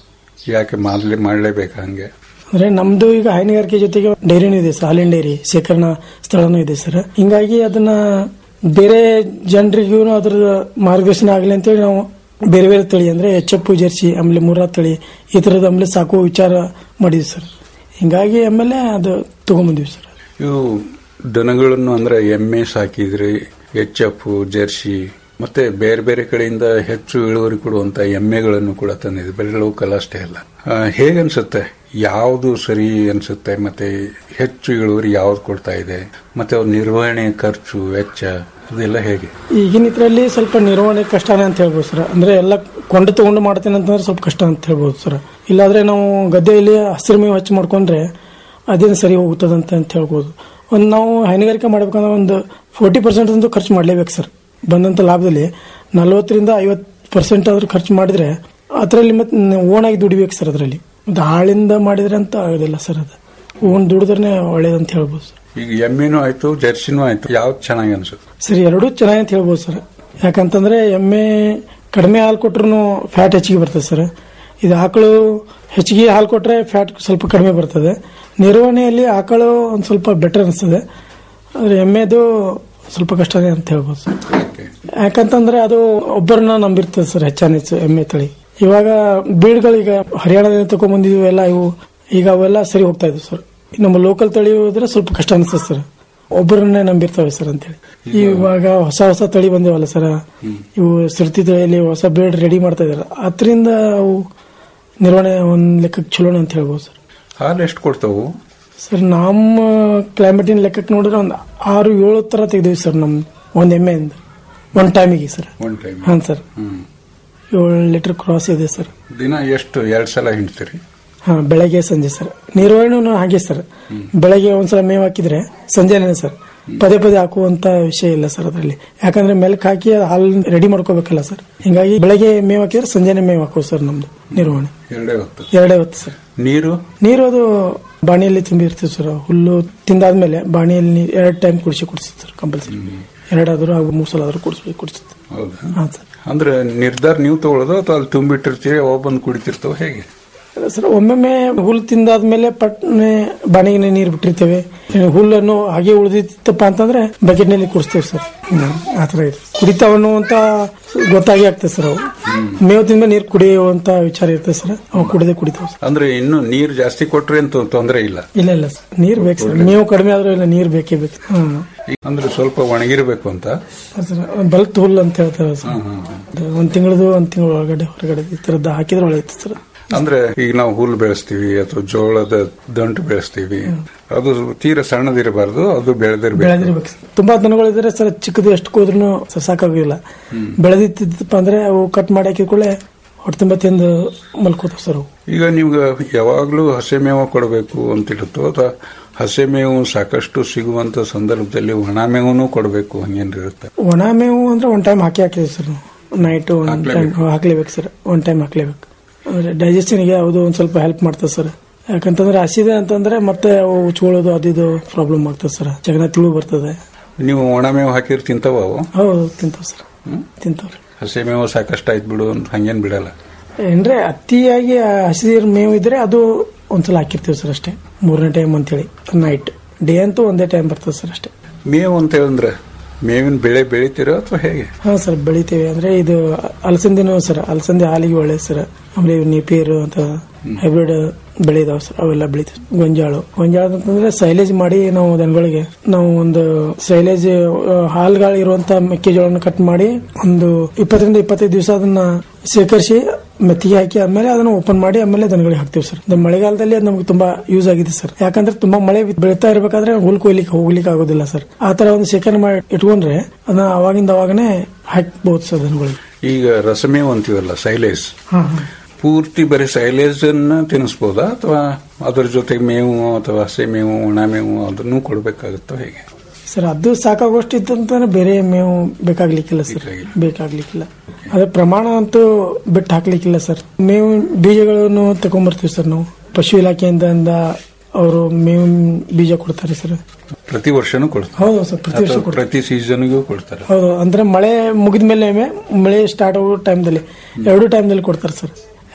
ಯಾಕೆ ಮಾಡ್ಲಿ ಮಾಡ್ಲೇಬೇಕಾ ಹಂಗೆ ಅಂದ್ರೆ ನಮ್ದು ಈಗ ಹೈನುಗಾರಿಕೆ ಜೊತೆಗೆ ಡೈರಿನೂ ಇದೆ ಸರ್ ಹಾಲಿನ ಡೈರಿ ಶೇಖರಣಾ ಸ್ಥಳನೂ ಇದೆ ಸರ್ ಹಿಂಗಾಗಿ ಅದನ್ನ ಬೇರೆ ಜನರಿಗೂ ಅದ್ರ ಮಾರ್ಗದರ್ಶನ ಆಗಲಿ ಅಂತೇಳಿ ನಾವು ಬೇರೆ ಬೇರೆ ತಳಿ ಅಂದ್ರೆ ಎಚ್ ಎಫ್ ಜರ್ಸಿ ಆಮೇಲೆ ಮುರ್ರಾ ತಳಿ ಈ ತರದ ಆಮೇಲೆ ಸಾಕುವ ವಿಚಾರ ಮಾಡಿದ್ವಿ ಸರ್ ಹಿಂಗಾಗಿ ಆಮೇಲೆ ಅದು ತಗೊಂಬಂದಿವಿ ಸರ್ ಇವು ದನಗಳನ್ನು ಅಂದ್ರೆ ಎಮ್ಮೆ ಸಾಕಿದ್ರಿ ಎಚ್ ಎಫ್ ಜೆರ್ಸಿ ಮತ್ತೆ ಬೇರೆ ಬೇರೆ ಕಡೆಯಿಂದ ಹೆಚ್ಚು ಇಳುವರಿ ಕೊಡುವಂತ ಎಮ್ಮೆಗಳನ್ನು ಕೂಡ ತಂದಿದೆ ಬರೀ ಲೋಕಲ್ ಅಷ್ಟೇ ಅಲ್ಲ ಆ, ಹೇಗನ್ಸುತ್ತೆ ಯಾವುದು ಸರಿ ಅನ್ಸುತ್ತೆ ಮತ್ತೆ ಹೆಚ್ಚು ಇಳುವರಿ ಯಾವ್ದು ಕೊಡ್ತಾ ಇದೆ ಮತ್ತೆ ಅವ್ರ ನಿರ್ವಹಣೆ ಖರ್ಚು ವೆಚ್ಚ ಅದೆಲ್ಲ ಹೇಗೆ ಈಗಿನ ಇದ್ರಲ್ಲಿ ಸ್ವಲ್ಪ ನಿರ್ವಹಣೆ ಕಷ್ಟನೇ ಅಂತ ಹೇಳ್ಬೋದು ಸರ್ ಅಂದ್ರೆ ಎಲ್ಲ ಕೊಂಡು ತಗೊಂಡು ಮಾಡ್ತೇನೆ ಅಂತಂದ್ರೆ ಸ್ವಲ್ಪ ಕಷ್ಟ ಅಂತ ಹೇಳ್ಬೋದು ಸರ್ ಇಲ್ಲಾದ್ರೆ ನಾವು ಗದ್ದೆಯಲ್ಲಿ ಹಸಿರು ಮೇವು ಹಚ್ಚಿ ಮಾಡ್ಕೊಂಡ್ರೆ ಅದೇನು ಸರಿ ಹೋಗುತ್ತದಂತ ಅಂತ ಹೇಳ್ಬೋದು ಒಂದು ನಾವು ಹೈನುಗಾರಿಕೆ ಮಾಡ್ಬೇಕಂದ್ರೆ ಒಂದು ಫೋರ್ಟಿ ಪರ್ಸೆಂಟ್ ಅಂತೂ ಖರ್ಚು ಮಾಡಲೇಬೇಕು ಸರ್ ಬಂದಂತ ಲಾಭದಲ್ಲಿ ನಲ್ವತ್ತರಿಂದ ಐವತ್ತು ಪರ್ಸೆಂಟ್ ಆದ್ರೂ ಖರ್ಚು ಮಾಡಿದ್ರೆ ಅದರಲ್ಲಿ ಮತ್ತೆ ಓಣಾಗಿ ದುಡಿಬೇಕು ಸರ್ ಅದರಲ್ಲಿ ಮತ್ತೆ ಹಾಳಿಂದ ಮಾಡಿದ್ರೆ ಅಂತ ಆಗೋದಿಲ್ಲ ಸರ್ ಅದು ಓನ್ ದುಡಿದ್ರೆ ಒಳ್ಳೇದಂತ ಹೇಳ್ಬೋದು ಸರ್ ಈಗ ಎಮ್ಮೆನೂ ಆಯ್ತು ಜೆರ್ಸಿನೂ ಆಯ್ತು ಯಾವ್ದು ಚೆನ್ನಾಗಿ ಅನ್ಸುತ್ತೆ ಸರ್ ಎರಡೂ ಚೆನ್ನಾಗಿ ಅಂತ ಹೇಳ್ಬೋದು ಸರ್ ಯಾಕಂತಂದ್ರೆ ಎಮ್ಮೆ ಕಡಿಮೆ ಹಾಲು ಕೊಟ್ರು ಫ್ಯಾಟ್ ಹೆಚ್ಚಿಗೆ ಬರ್ತದೆ ಸರ್ ಇದು ಆಕಳು ಹೆಚ್ಚಿಗೆ ಹಾಲು ಕೊಟ್ರೆ ಫ್ಯಾಟ್ ಸ್ವಲ್ಪ ಕಡಿಮೆ ಬರ್ತದೆ ನಿರ್ವಹಣೆಯಲ್ಲಿ ಆಕಳು ಒಂದು ಸ್ವಲ್ಪ ಬೆಟರ್ ಅನಿಸ್ತದೆ ಆದರೆ ಎಮ್ಮೆದು ಸ್ವಲ್ಪ ಕಷ್ಟನೇ ಅಂತ ಹೇಳ್ಬೋದು ಸರ್ ಯಾಕಂತಂದ್ರೆ ಅದು ಒಬ್ಬರನ್ನ ನಂಬಿರ್ತದೆ ಸರ್ ಹೆಚ್ಚಾನ ಹೆಚ್ಚು ಎಮ್ಮೆ ತಳಿ ಇವಾಗ ಬೀಡ್ಗಳು ಈಗ ಹರಿಯಾಣದಿಂದ ತಗೊಂಡ್ಬಂದಿದ್ವು ಎಲ್ಲ ಇವು ಈಗ ಅವೆಲ್ಲ ಸರಿ ಹೋಗ್ತಾ ಇದ್ವು ಸರ್ ನಮ್ಮ ಲೋಕಲ್ ತಳಿ ಹೋದ್ರೆ ಸ್ವಲ್ಪ ಕಷ್ಟ ಅನಿಸ್ತದೆ ಸರ್ ಒಬ್ಬರನ್ನೇ ನಂಬಿರ್ತವೆ ಸರ್ ಅಂತೇಳಿ ಇವಾಗ ಹೊಸ ಹೊಸ ತಳಿ ಬಂದಿವಲ್ಲ ಸರ್ ಇವು ಸುರ್ತಿ ತಳಿಯಲ್ಲಿ ಹೊಸ ಬೇಡ್ ರೆಡಿ ಮಾಡ್ತಾ ಇದಾರೆ ಅದರಿಂದ ಅವು ನಿರ್ವಹಣೆ ಒಂದ್ ಲೆಕ್ಕಕ್ಕೆ ಚಲೋಣ ಅಂತ ಹೇಳ್ಬೋದು ಸರ್ ಹಾಲು ಎಷ್ಟು ಕೊಡ್ತಾವು ಸರ್ ನಮ್ಮ ಕ್ಲೈಮೇಟಿನ ಲೆಕ್ಕಕ್ಕೆ ನೋಡಿದ್ರೆ ಒಂದು ಆರು ಏಳು ತರ ತೆಗ್ದಿವಿ ಸರ್ ನಮ್ ಒಂದ್ ಎಮ್ಮೆಯಿಂದ ಒಂದ್ ಟೈಮಿಗೆ ಸರ್ ಒನ್ ಟೈಮ್ ಹಾಂ ಸರ್ ಹ್ಮ್ ಏಳು ಲೀಟರ್ ಕ್ರಾಸ್ ಇದೆ ಸರ್ ದಿನ ಎಷ್ಟು ಎರಡ್ ಸಲ ಹಿಂಡ್ತೀರಿ ಹಾ ಬೆಳಗ್ಗೆ ಸಂಜೆ ಸರ್ ನಿರ್ವಹಣೆನೂ ಹಾಗೆ ಸರ್ ಬೆಳಗ್ಗೆ ಒಂದ್ಸಲ ಮೇವು ಹಾಕಿದ್ರೆ ಸಂಜೆನೇ ಸರ್ ಪದೇ ಪದೇ ಹಾಕುವಂತ ವಿಷಯ ಇಲ್ಲ ಸರ್ ಅದರಲ್ಲಿ ಯಾಕಂದ್ರೆ ಮೆಲ್ಕ್ ಹಾಕಿ ಹಾಲು ರೆಡಿ ಮಾಡ್ಕೋಬೇಕಲ್ಲ ಸರ್ ಹಿಂಗಾಗಿ ಬೆಳಗ್ಗೆ ಮೇವು ಹಾಕಿದ್ರೆ ಸಂಜೆನೆ ಮೇವು ಹಾಕೋದು ಸರ್ ನಮ್ದು ನಿರ್ವಹಣೆ ಎರಡೇ ಹೊತ್ತು ಎರಡೇ ಹೊತ್ತು ಸರ್ ನೀರು ನೀರು ಅದು ಬಾಣಿಯಲ್ಲಿ ತುಂಬಿರ್ತೀವಿ ಸರ್ ಹುಲ್ಲು ತಿಂದಾದ್ಮೇಲೆ ಬಾಣಿಯಲ್ಲಿ ನೀರು ಎರಡು ಟೈಮ್ ಕುಡಿಸಿ ಕುಡಿಸುತ್ತೆ ಸರ್ ಕಂಪಲ್ಸರಿ ಎರಡಾದ್ರೂ ಹಾಗೂ ಮೂರು ಸಲ ಆದ್ರೂ ಕುಡಿಸ್ಬೇಕು ಕುಡಿಸುತ್ತೆ ಹೌದಾ ಹಾಂ ಸರ್ ಅಂದ್ರೆ ನಿರ್ಧಾರ ನೀವು ತಗೊಳ್ಳೋದು ಅಥವಾ ಅಲ್ಲಿ ತುಂಬಿಟ್ಟಿರ್ತೀರಿ ಅವ ಬಂದು ಕುಡಿತಿರ್ತಾವ ಹೇಗೆ ಸರ್ ಒಮ್ಮೊಮ್ಮೆ ಹುಲ್ಲು ತಿಂದಾದ್ಮೇಲೆ ಪಟ್ನೆ ಬಾಣಿಗೆ ನೀರು ಬಿಟ್ಟಿರ್ತೇವೆ ಇನ್ನು ಹುಲ್ಲನ್ನು ಹಾಗೆ ಉಳಿದಿತ್ತಪ್ಪ ಅಂತಂದ್ರೆ ಬಕೆಟ್ ನಲ್ಲಿ ಕುಡಿಸ್ತೇವೆ ಸರ್ ಹ್ಮ್, ಆ ತರ ಇದೆ ಕುಡಿತಾವ ಅನ್ನುವಂತ ಗೊತ್ತಾಗಿ ಆಗ್ತದೆ ಸರ್ ಅವು ಮೇವು ತಿಂದ ನೀರು ಕುಡಿಯುವಂತ ವಿಚಾರ ಇರ್ತದೆ ಸರ್ ಅವು ಕುಡಿದೇ ಕುಡಿತಾವ ಸರ್ ಅಂದ್ರೆ ಇನ್ನು ನೀರು ಜಾಸ್ತಿ ಕೊಟ್ರೆ ಅಂತ ತೊಂದರೆ ಇಲ್ಲ ಇಲ್ಲ ಇಲ್ಲ ಸರ್ ನೀರು ಬೇಕು ಸರ್ ಮೇವು ಕಡಿಮೆ ಆದ್ರೂ ಇಲ್ಲ ನೀರು ಬೇಕೇ ಬೇಕು ಹ್ಮ್ ಅಂದ್ರೆ ಸ್ವಲ್ಪ ಒಣಗಿರ್ಬೇಕು ಅಂತ ಸರ್ ಬಲ್ತ್ ಹುಲ್ಲು ಅಂತ ಹೇಳ್ತಾರೆ ಸರ್ ಅದು ಒಂದ್ ತಿಂಗಳದು ಒಂದ್ ತಿಂಗಳ ಒಳಗಡೆ ಹೊರಗಡೆ ಈ ತರದ್ದು ಹಾಕಿದ್ರೆ ಒಳ್ಳೆಯದು ಸರ್ ಅಂದ್ರೆ ಈಗ ನಾವು ಹುಲ್ಲು ಬೆಳೆಸ್ತೀವಿ ಅಥವಾ ಜೋಳದ ದಂಟು ಬೆಳೆಸ್ತೀವಿ ಅದು ತೀರ ಸಣ್ಣದಿರಬಾರ್ದು ಅದು ಬೆಳೆದಿರ್ಬೇಕು ಬೆಳೆದಿರ್ಬೇಕು ಸರ್. ತುಂಬಾ ದನಗಳಿದ್ರೆ ಸರ್ ಚಿಕ್ಕದು ಎಷ್ಟು ಹೋದ್ರೂ ಸಾಕಾಗೋದಿಲ್ಲ ಬೆಳೆದಿತ್ತಪ್ಪ ಅಂದ್ರೆ ಅವು ಕಟ್ ಮಾಡಿ ಹಾಕಿದ್ಕೊಳ್ಳೆ ಹೊಟ್ಟೆ ತುಂಬ ತಿಂದು ಮಲ್ಕೋತಾವ ಸರ್ ಅವು ಈಗ ನಿಮ್ಗೆ ಯಾವಾಗ್ಲೂ ಹಸೆ ಮೇವ ಕೊಡಬೇಕು ಅಂತಿರುತ್ತೋ ಅಥವಾ ಹಸೆ ಮೇವು ಸಾಕಷ್ಟು ಸಿಗುವಂತ ಸಂದರ್ಭದಲ್ಲಿ ಒಣ ಮೇವನು ಕೊಡಬೇಕು ಹಂಗೇನಿರುತ್ತೆ ಒಣ ಮೇವು ಅಂದ್ರೆ ಒನ್ ಟೈಮ್ ಹಾಕಿ ಹಾಕಿದ್ವಿ ಸರ್ ನೈಟ್ ಒನ್ ಟೈಮ್ ಹಾಕ್ಲೇಬೇಕು ಸರ್ ಒನ್ ಟೈಮ್ ಹಾಕ್ಲೇಬೇಕು ಅಂದ್ರೆ ಡೈಜೆಷನ್ಗೆ ಅದು ಒಂದ್ ಸ್ವಲ್ಪ ಹೆಲ್ಪ್ ಮಾಡ್ತದೆ ಸರ್ ಯಾಕಂತಂದ್ರೆ ಹಸಿದೆ ಅಂತಂದ್ರೆ ಮತ್ತೆ ಅವು ಉಚ್ಕೊಳ್ಳೋದು ಅದು ಇದು ಪ್ರಾಬ್ಲಮ್ ಆಗ್ತದೆ ಸರ್ ಜಗನ ತಿಳು ಬರ್ತದೆ ನೀವು ಒಣ ಮೇವು ಹಾಕಿರ್ ತಿಂತಾವ ಅವು ಹೌದು ತಿಂತಾವ್ ಸರ್ ತಿಂತಾವ್ರಿ ಹಸೆ ಮೇವು ಸಾಕಷ್ಟು ಆಯ್ತು ಬಿಡು ಅಂತ ಹಂಗೇನ್ ಬಿಡಲ್ಲ ಅಂದ್ರೆ ಅತಿಯಾಗಿ ಹಸಿರು ಮೇವು ಇದ್ರೆ ಅದು ಒಂದ್ಸಲ ಹಾಕಿರ್ತೀವಿ ಸರ್ ಅಷ್ಟೇ ಮೂರನೇ ಟೈಮ್ ಅಂತೇಳಿ ನೈಟ್ ಡೇ ಅಂತೂ ಒಂದೇ ಟೈಮ್ ಬರ್ತದೆ ಸರ್ ಅಷ್ಟೇ ಮೇವು ಅಂತ ಹೇಳಿದ್ರೆ ಮೇವಿನ ಬೆಳೆ ಬೆಳಿತೀರೋ ಅಥವಾ ಹೇಗೆ ಹಾ ಸರ್ ಬೆಳಿತೇವೆ ಅಂದ್ರೆ ಇದು ಅಲಸಂದಿನೂ ಸರ್ ಅಲಸಂದಿ ಹಾಲಿಗೆ ಒಳ್ಳೆ ಸರ್ ಆಮೇಲೆ ಇವು ನೀಪೇರು ಅಂತ ಹೈಬ್ರಿಡ್ ಬೆಳೆ ಇದಾವೆ ಸರ್ ಅವೆಲ್ಲ ಬೆಳಿತೀವಿ ಗೊಂಜಾಳು ಗೊಂಜಾಳ ಅಂತಂದ್ರೆ ಸೈಲೇಜ್ ಮಾಡಿ ನಾವು ದನಗಳಿಗೆ ನಾವು ಒಂದು ಸೈಲೇಜ್ ಹಾಲ್ಗಳು ಇರುವಂತ ಮೆಕ್ಕೆಜೋಳನ ಕಟ್ ಮಾಡಿ ಒಂದು ಇಪ್ಪತ್ತರಿಂದ ಇಪ್ಪತ್ತೈದು ದಿವಸ ಅದನ್ನ ಶೇಖರಿಸಿ ಮೆತ್ತಿಗೆ ಹಾಕಿ ಆಮೇಲೆ ಅದನ್ನ ಓಪನ್ ಮಾಡಿ ಆಮೇಲೆ ದನಗಳಿಗೆ ಹಾಕ್ತೀವಿ ಸರ್ ಇದು ಮಳೆಗಾಲದಲ್ಲಿ ಅದು ನಮ್ಗೆ ತುಂಬಾ ಯೂಸ್ ಆಗಿದೆ ಸರ್ ಯಾಕಂದ್ರೆ ತುಂಬಾ ಮಳೆ ಬೆಳೀತಾ ಇರಬೇಕಾದ್ರೆ ಹುಲ್ ಕೊಯ್ಲಿಕ್ಕೆ ಹೋಗ್ಲಿಕ್ಕೆ ಆಗೋದಿಲ್ಲ ಸರ್ ಆ ತರ ಒಂದು ಶೇಖರಣೆ ಮಾಡಿ ಇಟ್ಕೊಂಡ್ರೆ ಅದನ್ನ ಅವಾಗಿಂದ ಅವಾಗನೇ ಹಾಕ್ಬಹುದು ಸರ್ ದನಗಳಿಗೆ ಈಗ ರಸಮೇವು ಅಂತೀವಲ್ಲ ಸೈಲೇಸ್ ಹಾ ಹಾ ಪೂರ್ತಿ ಬರೀ ಸೈಲೇಜ್ ಅನ್ನ ತಿನ್ನಿಸ್ಬೋದಾ ಅಥವಾ ಅದರ ಜೊತೆಗೆ ಮೇವು ಅಥವಾ ಹಸೆ ಮೇವು ಒಣ ಮೇವು ಅದನ್ನು ಕೊಡ್ಬೇಕಾಗುತ್ತೋ ಹೇಗೆ ಸರ್ ಅದು ಸಾಕಾಗೋಷ್ಟು ಇದ್ದಂತಾನೆ ಬೇರೆ ಮೇವು ಬೇಕಾಗ್ಲಿಕ್ಕಿಲ್ಲ ಸರ್ ಬೇಕಾಗಿಲ್ಲ. ಬೇಕಾಗ್ಲಿಕ್ಕಿಲ್ಲ ಅದ್ರ ಪ್ರಮಾಣ ಅಂತೂ ಬಿಟ್ಟು ಹಾಕ್ಲಿಕ್ಕಿಲ್ಲ ಸರ್ ಮೇವು ಬೀಜಗಳನ್ನು ತಗೊಂಡ್ಬರ್ತೀವಿ ಸರ್ ನಾವು ಪಶು ಇಲಾಖೆಯಿಂದ ಅವರು ಮೇವು ಬೀಜ ಕೊಡ್ತಾರೆ ಸರ್ ಪ್ರತಿ ವರ್ಷನೂ ಕೊಡ್ತಾರೆ ಹೌದು ಸರ್ ಪ್ರತಿ ವರ್ಷ ಅಥವಾ ಕೊಡ್ತಾರೆ ಪ್ರತಿ ಸೀಸನ್ಗೂ ಕೊಡ್ತಾರೆ ಹೌದು ಅಂದ್ರೆ ಮಳೆ ಮುಗಿದ ಮೇಲೆ ಮಳೆ ಸ್ಟಾರ್ಟ್ ಆಗೋ ಟೈಮ್ದಲ್ಲಿ ಎರಡು ಟೈಮ್ದಲ್ಲಿ ಕೊಡ್ತಾರೆ ಸರ್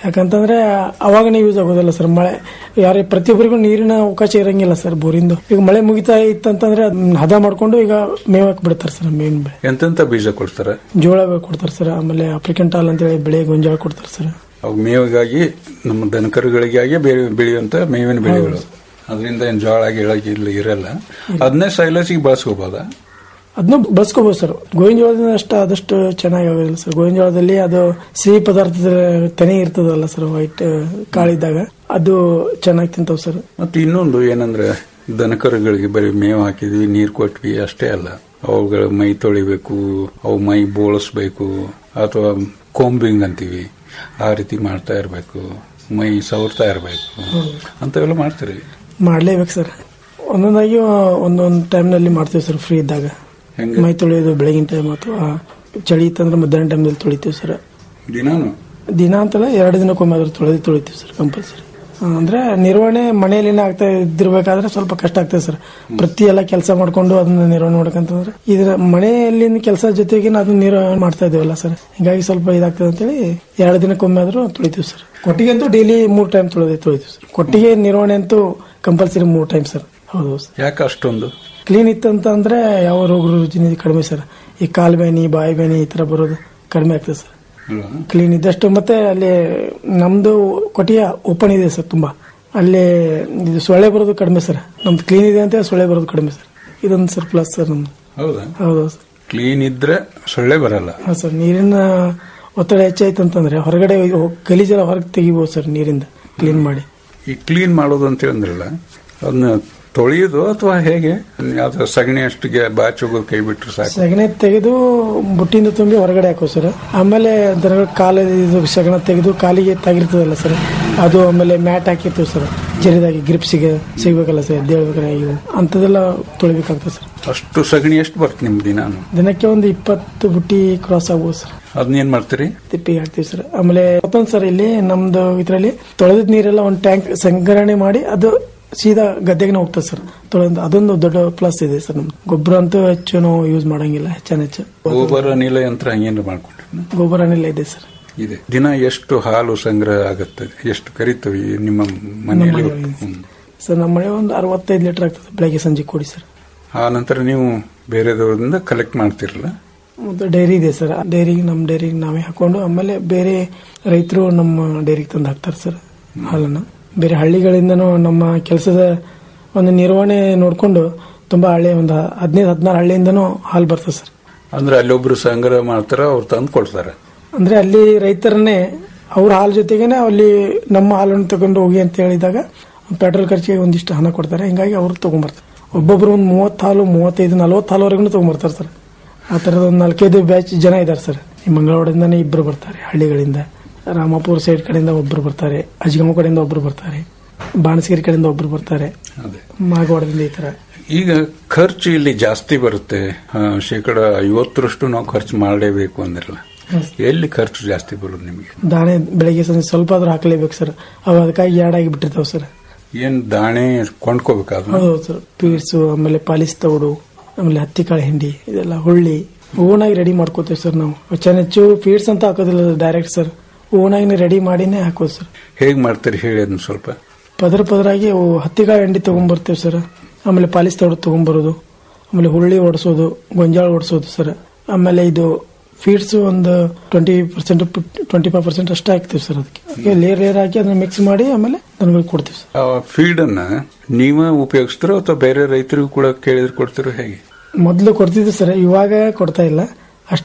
ಯಾಕಂತಂದ್ರೆ ಅವಾಗನೇ ಯೂಸ್ ಆಗೋದಿಲ್ಲ ಸರ್ ಮಳೆ ಯಾರೇ ಪ್ರತಿಯೊಬ್ಬರಿಗೂ ನೀರಿನ ಅವಕಾಶ ಇರಂಗಿಲ್ಲ ಸರ್ ಬೋರಿಂದು ಈಗ ಮಳೆ ಮುಗಿತಾ ಇತ್ತಂತಂದ್ರೆ ಅದ್ನ ಹದ ಮಾಡ್ಕೊಂಡು ಈಗ ಮೇವ್ ಹಾಕಿ ಬಿಡ್ತಾರೆ ಸರ್ ಮೇವಿನ ಬೆಳೆ ಎಂತೆಂತ ಬೀಜ ಕೊಡ್ತಾರೆ ಜೋಳ ಕೊಡ್ತಾರೆ ಸರ್ ಆಮೇಲೆ ಆಫ್ರಿಕನ್ ಟಾಲ್ ಅಂತೇಳಿ ಬೆಳೆ ಗೊಂಜಾಳ ಕೊಡ್ತಾರೆ ಸರ್ ಅವು ಮೇವಿಗಾಗಿ ನಮ್ಮ ದನಕರುಗಳಿಗಾಗಿ ಬೇರೆ ಬೆಳೆಯುವಂತ ಮೇವಿನ ಬೆಳೆಗಳು ಅದರಿಂದ ಏನು ಜೋಳ ಗಿಳ ಇಲ್ಲಿ ಇರಲ್ಲ ಅದನ್ನೇ ಸೈಲಸಿಗೆ ಬಳಸ್ಕೋಬೋದಾ ಅದನ್ನು ಬಳಸ್ಕೋಬಹುದು ಸರ್ ಗೋವಿನ ಜೋಳದಿಂದ ಅಷ್ಟು ಆದಷ್ಟು ಚೆನ್ನಾಗಿ ಆಗೋದಿಲ್ಲ ಸರ್ ಗೋವಿನ ಜೋಳದಲ್ಲಿ ಅದು ಸಿಹಿ ಪದಾರ್ಥದ ತೆನೆ ಇರ್ತದಲ್ಲ ಸರ್ ವೈಟ್ ಕಾಳಿದ್ದಾಗ ಅದು ಚೆನ್ನಾಗಿ ತಿಂತಾವ್ ಸರ್ ಮತ್ತೆ ಇನ್ನೊಂದು ಏನಂದ್ರೆ ದನಕರುಗಳಿಗೆ ಬರೀ ಮೇವು ಹಾಕಿದ್ವಿ ನೀರು ಕೊಟ್ವಿ ಅಷ್ಟೇ ಅಲ್ಲ ಅವುಗಳ ಮೈ ತೊಳಿಬೇಕು ಅವು ಮೈ ಬೋಳಿಸ್ಬೇಕು ಅಥವಾ ಕೋಂಬಿಂಗ್ ಅಂತೀವಿ ಆ ರೀತಿ ಮಾಡ್ತಾ ಇರಬೇಕು ಮೈ ಸವರ್ತಾ ಇರಬೇಕು ಅಂತವೆಲ್ಲ ಮಾಡ್ತೀರಿ ಮಾಡ್ಲೇಬೇಕು ಸರ್ ಒಂದೊಂದಾಗಿ ಒಂದೊಂದು ಟೈಮ್ನಲ್ಲಿ ಮಾಡ್ತೀವಿ ಸರ್ ಫ್ರೀ ಇದ್ದಾಗ ಹೆಂಗೆ? ಮೈ ತೊಳೆಯೋದು ಬೆಳಗಿನ ಟೈಮ್ ಅಥವಾ ಚಳಿ ಇತ್ತಂದ್ರೆ ಮಧ್ಯಾಹ್ನ ಟೈಮ್ದಲ್ಲಿ ತೊಳಿತೀವಿ ಸರ್ ದಿನಾನು ದಿನ ಅಂತಲ್ಲ ಎರಡು ದಿನಕ್ಕೊಮ್ಮೆ ಆದ್ರೂ ತೊಳೆದು ತೊಳಿತೀವಿ ಸರ್ ಕಂಪಲ್ಸರಿ ಅಂದ್ರೆ ನಿರ್ವಹಣೆ ಮನೆಯಲ್ಲಿನೇ ಆಗ್ತಾ ಇದ್ದಿರ್ಬೇಕಾದ್ರೆ ಸ್ವಲ್ಪ ಕಷ್ಟ ಆಗ್ತದೆ ಸರ್ ಪ್ರತಿ ಎಲ್ಲ ಕೆಲಸ ಮಾಡ್ಕೊಂಡು ಅದನ್ನ ನಿರ್ವಹಣೆ ಮಾಡ್ಬೇಕಂತಂದ್ರೆ ಇದ್ರ ಮನೆಯಲ್ಲಿನ ಕೆಲಸ ಜೊತೆಗೆ ಅದನ್ನ ನಿರ್ವಹಣೆ ಮಾಡ್ತಾ ಇದೀವಲ್ಲ ಸರ್ ಹಿಂಗಾಗಿ ಸ್ವಲ್ಪ ಇದಾಗ್ತದೆ ಅಂತೇಳಿ ಎರಡು ದಿನಕ್ಕೊಮ್ಮೆ ಆದ್ರೂ ತೊಳಿತೀವಿ ಸರ್ ಕೊಟ್ಟಿಗೆ ಅಂತೂ ಡೈಲಿ ಮೂರ್ ಟೈಮ್ ತೊಳೆದೇ ತೊಳಿತೀವಿ ಸರ್ ಕೊಟ್ಟಿಗೆ ನಿರ್ವಹಣೆ ಅಂತೂ ಕಂಪಲ್ಸರಿ ಮೂರ್ ಟೈಮ್ ಸರ್ ಹೌದು ಸರ್ ಯಾಕೆ ಅಷ್ಟೊಂದು ಕ್ಲೀನ್ ಇತ್ತಂತ ಅಂದ್ರೆ ಯಾವ ರೋಗ ರುಜಿನ ಕಡಿಮೆ ಸರ್ ಈ ಕಾಲು ಬೇನಿ ಬಾಯಿ ಬೇನಿ ಈ ತರ ಬರೋದು ಕಡಿಮೆ ಆಗ್ತದೆ ಸರ್ ಅಲ್ವಾ? ಕ್ಲೀನ್ ಇದ್ದಷ್ಟು ಮತ್ತೆ ಅಲ್ಲಿ ನಮ್ದು ಕೊಟ್ಟಿಗೆ ಓಪನ್ ಇದೆ ಸರ್ ತುಂಬಾ ಅಲ್ಲಿ ಇದು ಸೊಳ್ಳೆ ಬರೋದು ಕಡಿಮೆ ಸರ್ ನಮ್ದು ಕ್ಲೀನ್ ಇದೆ ಅಂತ ಸೊಳ್ಳೆ ಬರೋದು ಕಡಿಮೆ ಸರ್ ಇದೊಂದು ಸರ್ ಪ್ಲಸ್ ಸರ್ ನಮ್ದು ಹೌದಾ ಹೌದು ಸರ್ ಕ್ಲೀನ್ ಇದ್ರೆ ಸೊಳ್ಳೆ ಬರಲ್ಲ ಹಾ ಸರ್ ನೀರಿನ ಒತ್ತಡ ಹೆಚ್ಚಾಯ್ತು ಅಂತಂದ್ರೆ ಹೊರಗಡೆ ಹೋಗ್- ಗಲೀಜೆಲ್ಲ ಹೊರಗೆ ತೆಗಿಬಹುದು ಸರ್ ನೀರಿಂದ ಕ್ಲೀನ್ ಮಾಡಿ ಈ ಕ್ಲೀನ್ ಮಾಡೋದು ಅಂತ ಹೇಳಿದ್ರಲ್ಲ ಅದನ್ನ ತೊಳೆಯೋದು ಅಥವಾ ಹೇಗೆ ಯಾವ್ದು ಸಗಣಿ ಅಷ್ಟಿಗೆ ಬಾಚಿ ಹೋಗೋದು ಕೈ ಬಿಟ್ರೆ ಸಾಕು ಸಗಣಿ ತೆಗೆದು ಬುಟ್ಟಿಯಿಂದ ತುಂಬಿ ಹೊರಗಡೆ ಹಾಕೋ ಸರ್ ಆಮೇಲೆ ದನಗಳ ಕಾಲ ಇದು ಸಗಣ ತೆಗೆದು ಕಾಲಿಗೆ ತಾಗಿರ್ತದಲ್ಲ ಸರ್ ಅದು ಆಮೇಲೆ ಮ್ಯಾಟ್ ಹಾಕಿರ್ತೀವಿ ಸರ್ ಜರಿದಾಗಿ ಗ್ರಿಪ್ಸಿಗೆ ಸಿಗ್ಬೇಕಲ್ಲ ಸರ್ ಎದ್ದೇಳ್ಬೇಕಾದ್ರೆ ಇವು ಅಂಥದ್ದೆಲ್ಲ ತೊಳಿಬೇಕಾಗ್ತದೆ ಸರ್ ಅಷ್ಟು ಸಗಣಿ ಎಷ್ಟು ಬರುತ್ತೆ ನಿಮ್ ದಿನಾನು ದಿನಕ್ಕೆ ಒಂದು ಇಪ್ಪತ್ತು ಬುಟ್ಟಿ ಕ್ರಾಸ್ ಆಗ್ಬೋದು ಸರ್ ಅದನ್ನೇನ್ ಮಾಡ್ತೀರಿ ತಿಪ್ಪಿಗೆ ಹಾಕ್ತೀವಿ ಸರ್ ಆಮೇಲೆ ಮತ್ತೊಂದು ಸರ್ ಇಲ್ಲಿ ನಮ್ದು ಇದರಲ್ಲಿ ತೊಳೆದ ನೀರೆಲ್ಲ ಒಂದು ಟ್ಯಾಂಕ್ ಸಂಗ್ರಹಣೆ ಮಾಡಿ ಅದು ಸೀದಾ ಗದ್ದೆಗೆ ಹೋಗ್ತದೆ ಸರ್ ತೊಳೆದ ಅದೊಂದು ದೊಡ್ಡ ಪ್ಲಸ್ ಇದೆ ಸರ್ ನಮ್ದು ಗೊಬ್ಬರ ಅಂತೂ ಹೆಚ್ಚು ನಾವು ಯೂಸ್ ಮಾಡಂಗಿಲ್ಲ ಹೆಚ್ಚಾನ ಹೆಚ್ಚು ಗೋಬರ ನೀಲ ಯಂತ್ರ ಹಂಗೇನು ಮಾಡ್ಕೊಂಡ್ರಿ ಗೊಬ್ಬರನೆಲ್ಲ ಇದೆ ಸರ್ ಇದೆ ದಿನ ಎಷ್ಟು ಹಾಲು ಸಂಗ್ರಹ ಆಗುತ್ತೆ ಎಷ್ಟು ಕರಿತವಿ ನಿಮ್ಮ ಮನೆಯಲ್ಲಿ ಮನೆಯಲ್ಲಿ. ಹ್ಮ್. ಸರ್ ನಮ್ಮ ಮನೆ ಒಂದು ಅರವತ್ತೈದು ಲೀಟರ್ ಆಗ್ತದೆ ಬೆಳಗ್ಗೆ ಸಂಜೆ ಕೊಡಿ ಸರ್ ಆ ನಂತರ ನೀವು ಬೇರೆದವರಿಂದ ಕಲೆಕ್ಟ್ ಮಾಡ್ತಿರಲ್ಲ ಮತ್ತು ಡೈರಿ ಇದೆ ಸರ್ ಡೈರಿಗೆ ನಮ್ಮ ಡೈರಿಗೆ ನಾವೇ ಹಾಕೊಂಡು ಆಮೇಲೆ ಬೇರೆ ರೈತರು ನಮ್ಮ ಡೈರಿಗೆ ತಂದು ಹಾಕ್ತಾರೆ ಸರ್ ಹಾಲನ್ನು ಬೇರೆ ಹಳ್ಳಿಗಳಿಂದನೂ ನಮ್ಮ ಕೆಲಸದ ಒಂದು ನಿರ್ವಹಣೆ ನೋಡಿಕೊಂಡು ತುಂಬಾ ಹಳ್ಳಿ ಒಂದು ಹದಿನೈದು ಹದಿನಾರು ಹಳ್ಳಿಯಿಂದನೂ ಹಾಲು ಬರ್ತದೆ ಸರ್ ಅಂದ್ರೆ ಅಲ್ಲೊಬ್ರು ಸಂಗ್ರಹ ಮಾಡ್ತಾರ ಅವ್ರು ತಂದು ಕೊಡ್ತಾರೆ ಅಂದ್ರೆ ಅಲ್ಲಿ ರೈತರನ್ನೇ ಅವ್ರ ಹಾಲು ಜೊತೆಗೇನೆ ಅಲ್ಲಿ ನಮ್ಮ ಹಾಲನ್ನು ತಗೊಂಡು ಹೋಗಿ ಅಂತ ಹೇಳಿದಾಗ ಪೆಟ್ರೋಲ್ ಖರ್ಚಿಗೆ ಒಂದಿಷ್ಟು ಹಣ ಕೊಡ್ತಾರೆ ಹಿಂಗಾಗಿ ಅವ್ರು ತಗೊಂಡ್ಬರ್ತಾರೆ ಒಬ್ಬೊಬ್ರು ಒಂದು ಮೂವತ್ತು ಹಾಲು ಮೂವತ್ತೈದು ನಲ್ವತ್ತು ಹಾಲುವರೆಗೂ ತಗೊಂಡ್ಬರ್ತಾರೆ ಸರ್ ಆ ಥರದ ಒಂದು ನಾಲ್ಕೈದು ಬ್ಯಾಚ್ ಜನ ಇದ್ದಾರೆ ಸರ್ ಈ ಮಂಗಳವಾರದಿಂದನೇ ಇಬ್ಬರು ಬರ್ತಾರೆ ಹಳ್ಳಿಗಳಿಂದ ರಾಮಾಪುರ ಸೈಡ್ ಕಡೆಯಿಂದ ಒಬ್ಬರು ಬರ್ತಾರೆ ಅಜ್ಗಮ್ಮ ಕಡೆಯಿಂದ ಒಬ್ಬರು ಬರ್ತಾರೆ ಬಾಣಸಗಿರಿ ಕಡೆಯಿಂದ ಒಬ್ಬರು ಬರ್ತಾರೆ ಅದೇ ಮಾಗವಾಡದಿಂದ ಈ ತರ ಈಗ ಖರ್ಚು ಇಲ್ಲಿ ಜಾಸ್ತಿ ಬರುತ್ತೆ ಆ, ಶೇಕಡ ಐವತ್ತರಷ್ಟು ನಾವು ಖರ್ಚು ಮಾಡಲೇಬೇಕು ಅಂದ್ರಲ್ಲ ಎಲ್ಲಿ ಖರ್ಚು ಜಾಸ್ತಿ ಬರೋದು ನಿಮಗೆ ದಾಣೆ ಬೆಳಗ್ಗೆ ಸಂಜೆ ಸ್ವಲ್ಪ ಆದ್ರೂ ಹಾಕಲೇಬೇಕು ಸರ್ ಅವು ಅದಕ್ಕಾಗಿ ಎರಡಾಗಿ ಬಿಟ್ಟಿರ್ತಾವೆ ಸರ್ ಏನ್ ದಾಣೆ ಕೊಂಡ್ಕೋಬೇಕಾದ್ರೆ ಹೌದು ಸರ್ ಪೀಡ್ಸು ಆಮೇಲೆ ಪಾಲಿಸ್ ತೌಡು ಆಮೇಲೆ ಹತ್ತಿ ಕಾಳು ಹಿಂಡಿ ಇದೆಲ್ಲ ಹುಳ್ಳಿ ಓನಾಗಿ ರೆಡಿ ಮಾಡ್ಕೋತೀವಿ ಸರ್ ನಾವು ಹೆಚ್ಚಾನ್ ಹೆಚ್ಚು ಫೀಡ್ಸ್ ಅಂತ ಹಾಕೋದಿಲ್ಲ ಡೈರೆಕ್ಟ್ ಸರ್ ಓನಾಗಿ ರೆಡಿ ಮಾಡಿನೇ ಹಾಕೋದು ಸರ್ ಹೇಗ್ ಮಾಡ್ತೀರಿ ಹೇಳಿ ಅದನ್ನ ಸ್ವಲ್ಪ ಪದರ ಪದರಾಗಿ ಅವು ಹತ್ತಿ ಕಾಳು ಹಿಂಡಿ ತಗೊಂಡ್ಬರ್ತೇವೆ ಸರ್ ಆಮೇಲೆ ಪಾಲಿಸ್ ತೌಡು ತಗೊಂಡ್ಬರೋದು ಆಮೇಲೆ ಹುಳ್ಳಿ ಓಡಿಸೋದು ಗೊಂಜಾಳ ಓಡಿಸೋದು ಸರ್ ಆಮೇಲೆ ಇದು ಫೀಡ್ಸ್ ಒಂದು twenty percent twenty five percent ಅಷ್ಟೇ ಹಾಕ್ತೀವಿ ಸರ್ ಅದಕ್ಕೆ ಲೇಯರ್ ಲೇಯರ್ ಹಾಕಿ ಅದನ್ನ ಮಿಕ್ಸ್ ಮಾಡಿ ಆಮೇಲೆ ದನಗಳಿಗೆ ಕೊಡ್ತೀವಿ ಸರ್ ಆ ಫೀಡ್ ಅನ್ನ ನೀವೇ ಉಪಯೋಗಿಸ್ತೀರೋ ಅಥವಾ ಬೇರೆ ರೈತರಿಗೂ ಕೂಡ ಕೇಳಿದ್ರೆ ಕೊಡ್ತಿರೋ ಹೇಗೆ ಮೊದಲು ಕೊಡ್ತಿದ್ವಿ ಸರ್ ಇವಾಗ ಕೊಡ್ತಾ ಇಲ್ಲ ಅಷ್ಟ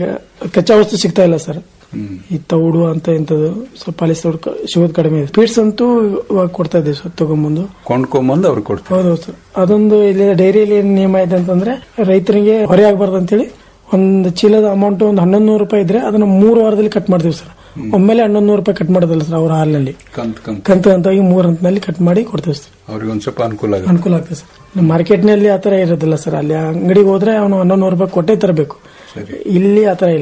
ಕಚ್ಚಾ ವಸ್ತು ಸಿಗ್ತಾ ಇಲ್ಲ ಸರ್ ಈ ತೌಡು ಅಂತ ಇಂಥದ್ದು ಸ್ವಲ್ಪ ಪಾಲಿಸ್ ತೌಡು ಕ- ಸಿಗೋದು ಕಡಿಮೆ ಇದೆ ಪೀಡ್ಸ್ ಅಂತೂ ಇವಾಗ ಕೊಡ್ತಾ ಇದ್ದೀವಿ ಸರ್ ತಗೊಂಬಂದು ಕೊಂಡ್ಕೊಂಬಂದು ಅವ್ರಿಗೆ ಕೊಡ್ತಾರೆ ಹೌದು ಸರ್ ಅದೊಂದು ಇಲ್ಲಿ ಡೈರಿಯಲ್ಲಿ ಏನ್ ನಿಯಮ ಇದೆ ಅಂತಂದ್ರೆ ರೈತರಿಗೆ ಹೊರೆ ಆಗಬಾರ್ದು ಅಂತೇಳಿ ಒಂದು ಚೀಲದ ಅಮೌಂಟ್ ಒಂದು ಹನ್ನೊಂದು ನೂರು ರೂಪಾಯಿ ಇದ್ರೆ ಅದನ್ನ ಮೂರು ವಾರದಲ್ಲಿ ಕಟ್ ಮಾಡ್ತೀವಿ ಸರ್ ಒಮ್ಮೆಲೆ ಹನ್ನೊಂದು ನೂರು ರೂಪಾಯಿ ಕಟ್ ಮಾಡೋದಲ್ಲ ಸರ್ ಅವ್ರ ಹಾಲಿನಲ್ಲಿ ಕಂತ್ ಕಂತ್ ಕಂತು ಕಂತಾಗಿ ಮೂರು ಹಂತದಲ್ಲಿ ಕಟ್ ಮಾಡಿ ಕೊಡ್ತೀವಿ ಸರ್ ಅವ್ರಿಗೆ ಒಂದ್ ಸ್ವಲ್ಪ ಅನುಕೂಲ ಆಗುತ್ತೆ ಅನುಕೂಲ ಆಗ್ತದೆ ಸರ್ ನಮ್ಮ ಮಾರ್ಕೆಟ್ನಲ್ಲಿ ಆ ತರ ಇರೋದಿಲ್ಲ ಸರ್ ಅಲ್ಲಿ ಅಂಗಡಿಗೆ ಹೋದ್ರೆ ಅವನು ಹನ್ನೊಂದು ನೂರು ರೂಪಾಯಿ ಕೊಟ್ಟೇ ತರಬೇಕು ಇಲ್ಲಿ ಆ ತರ ಇಲ್ಲ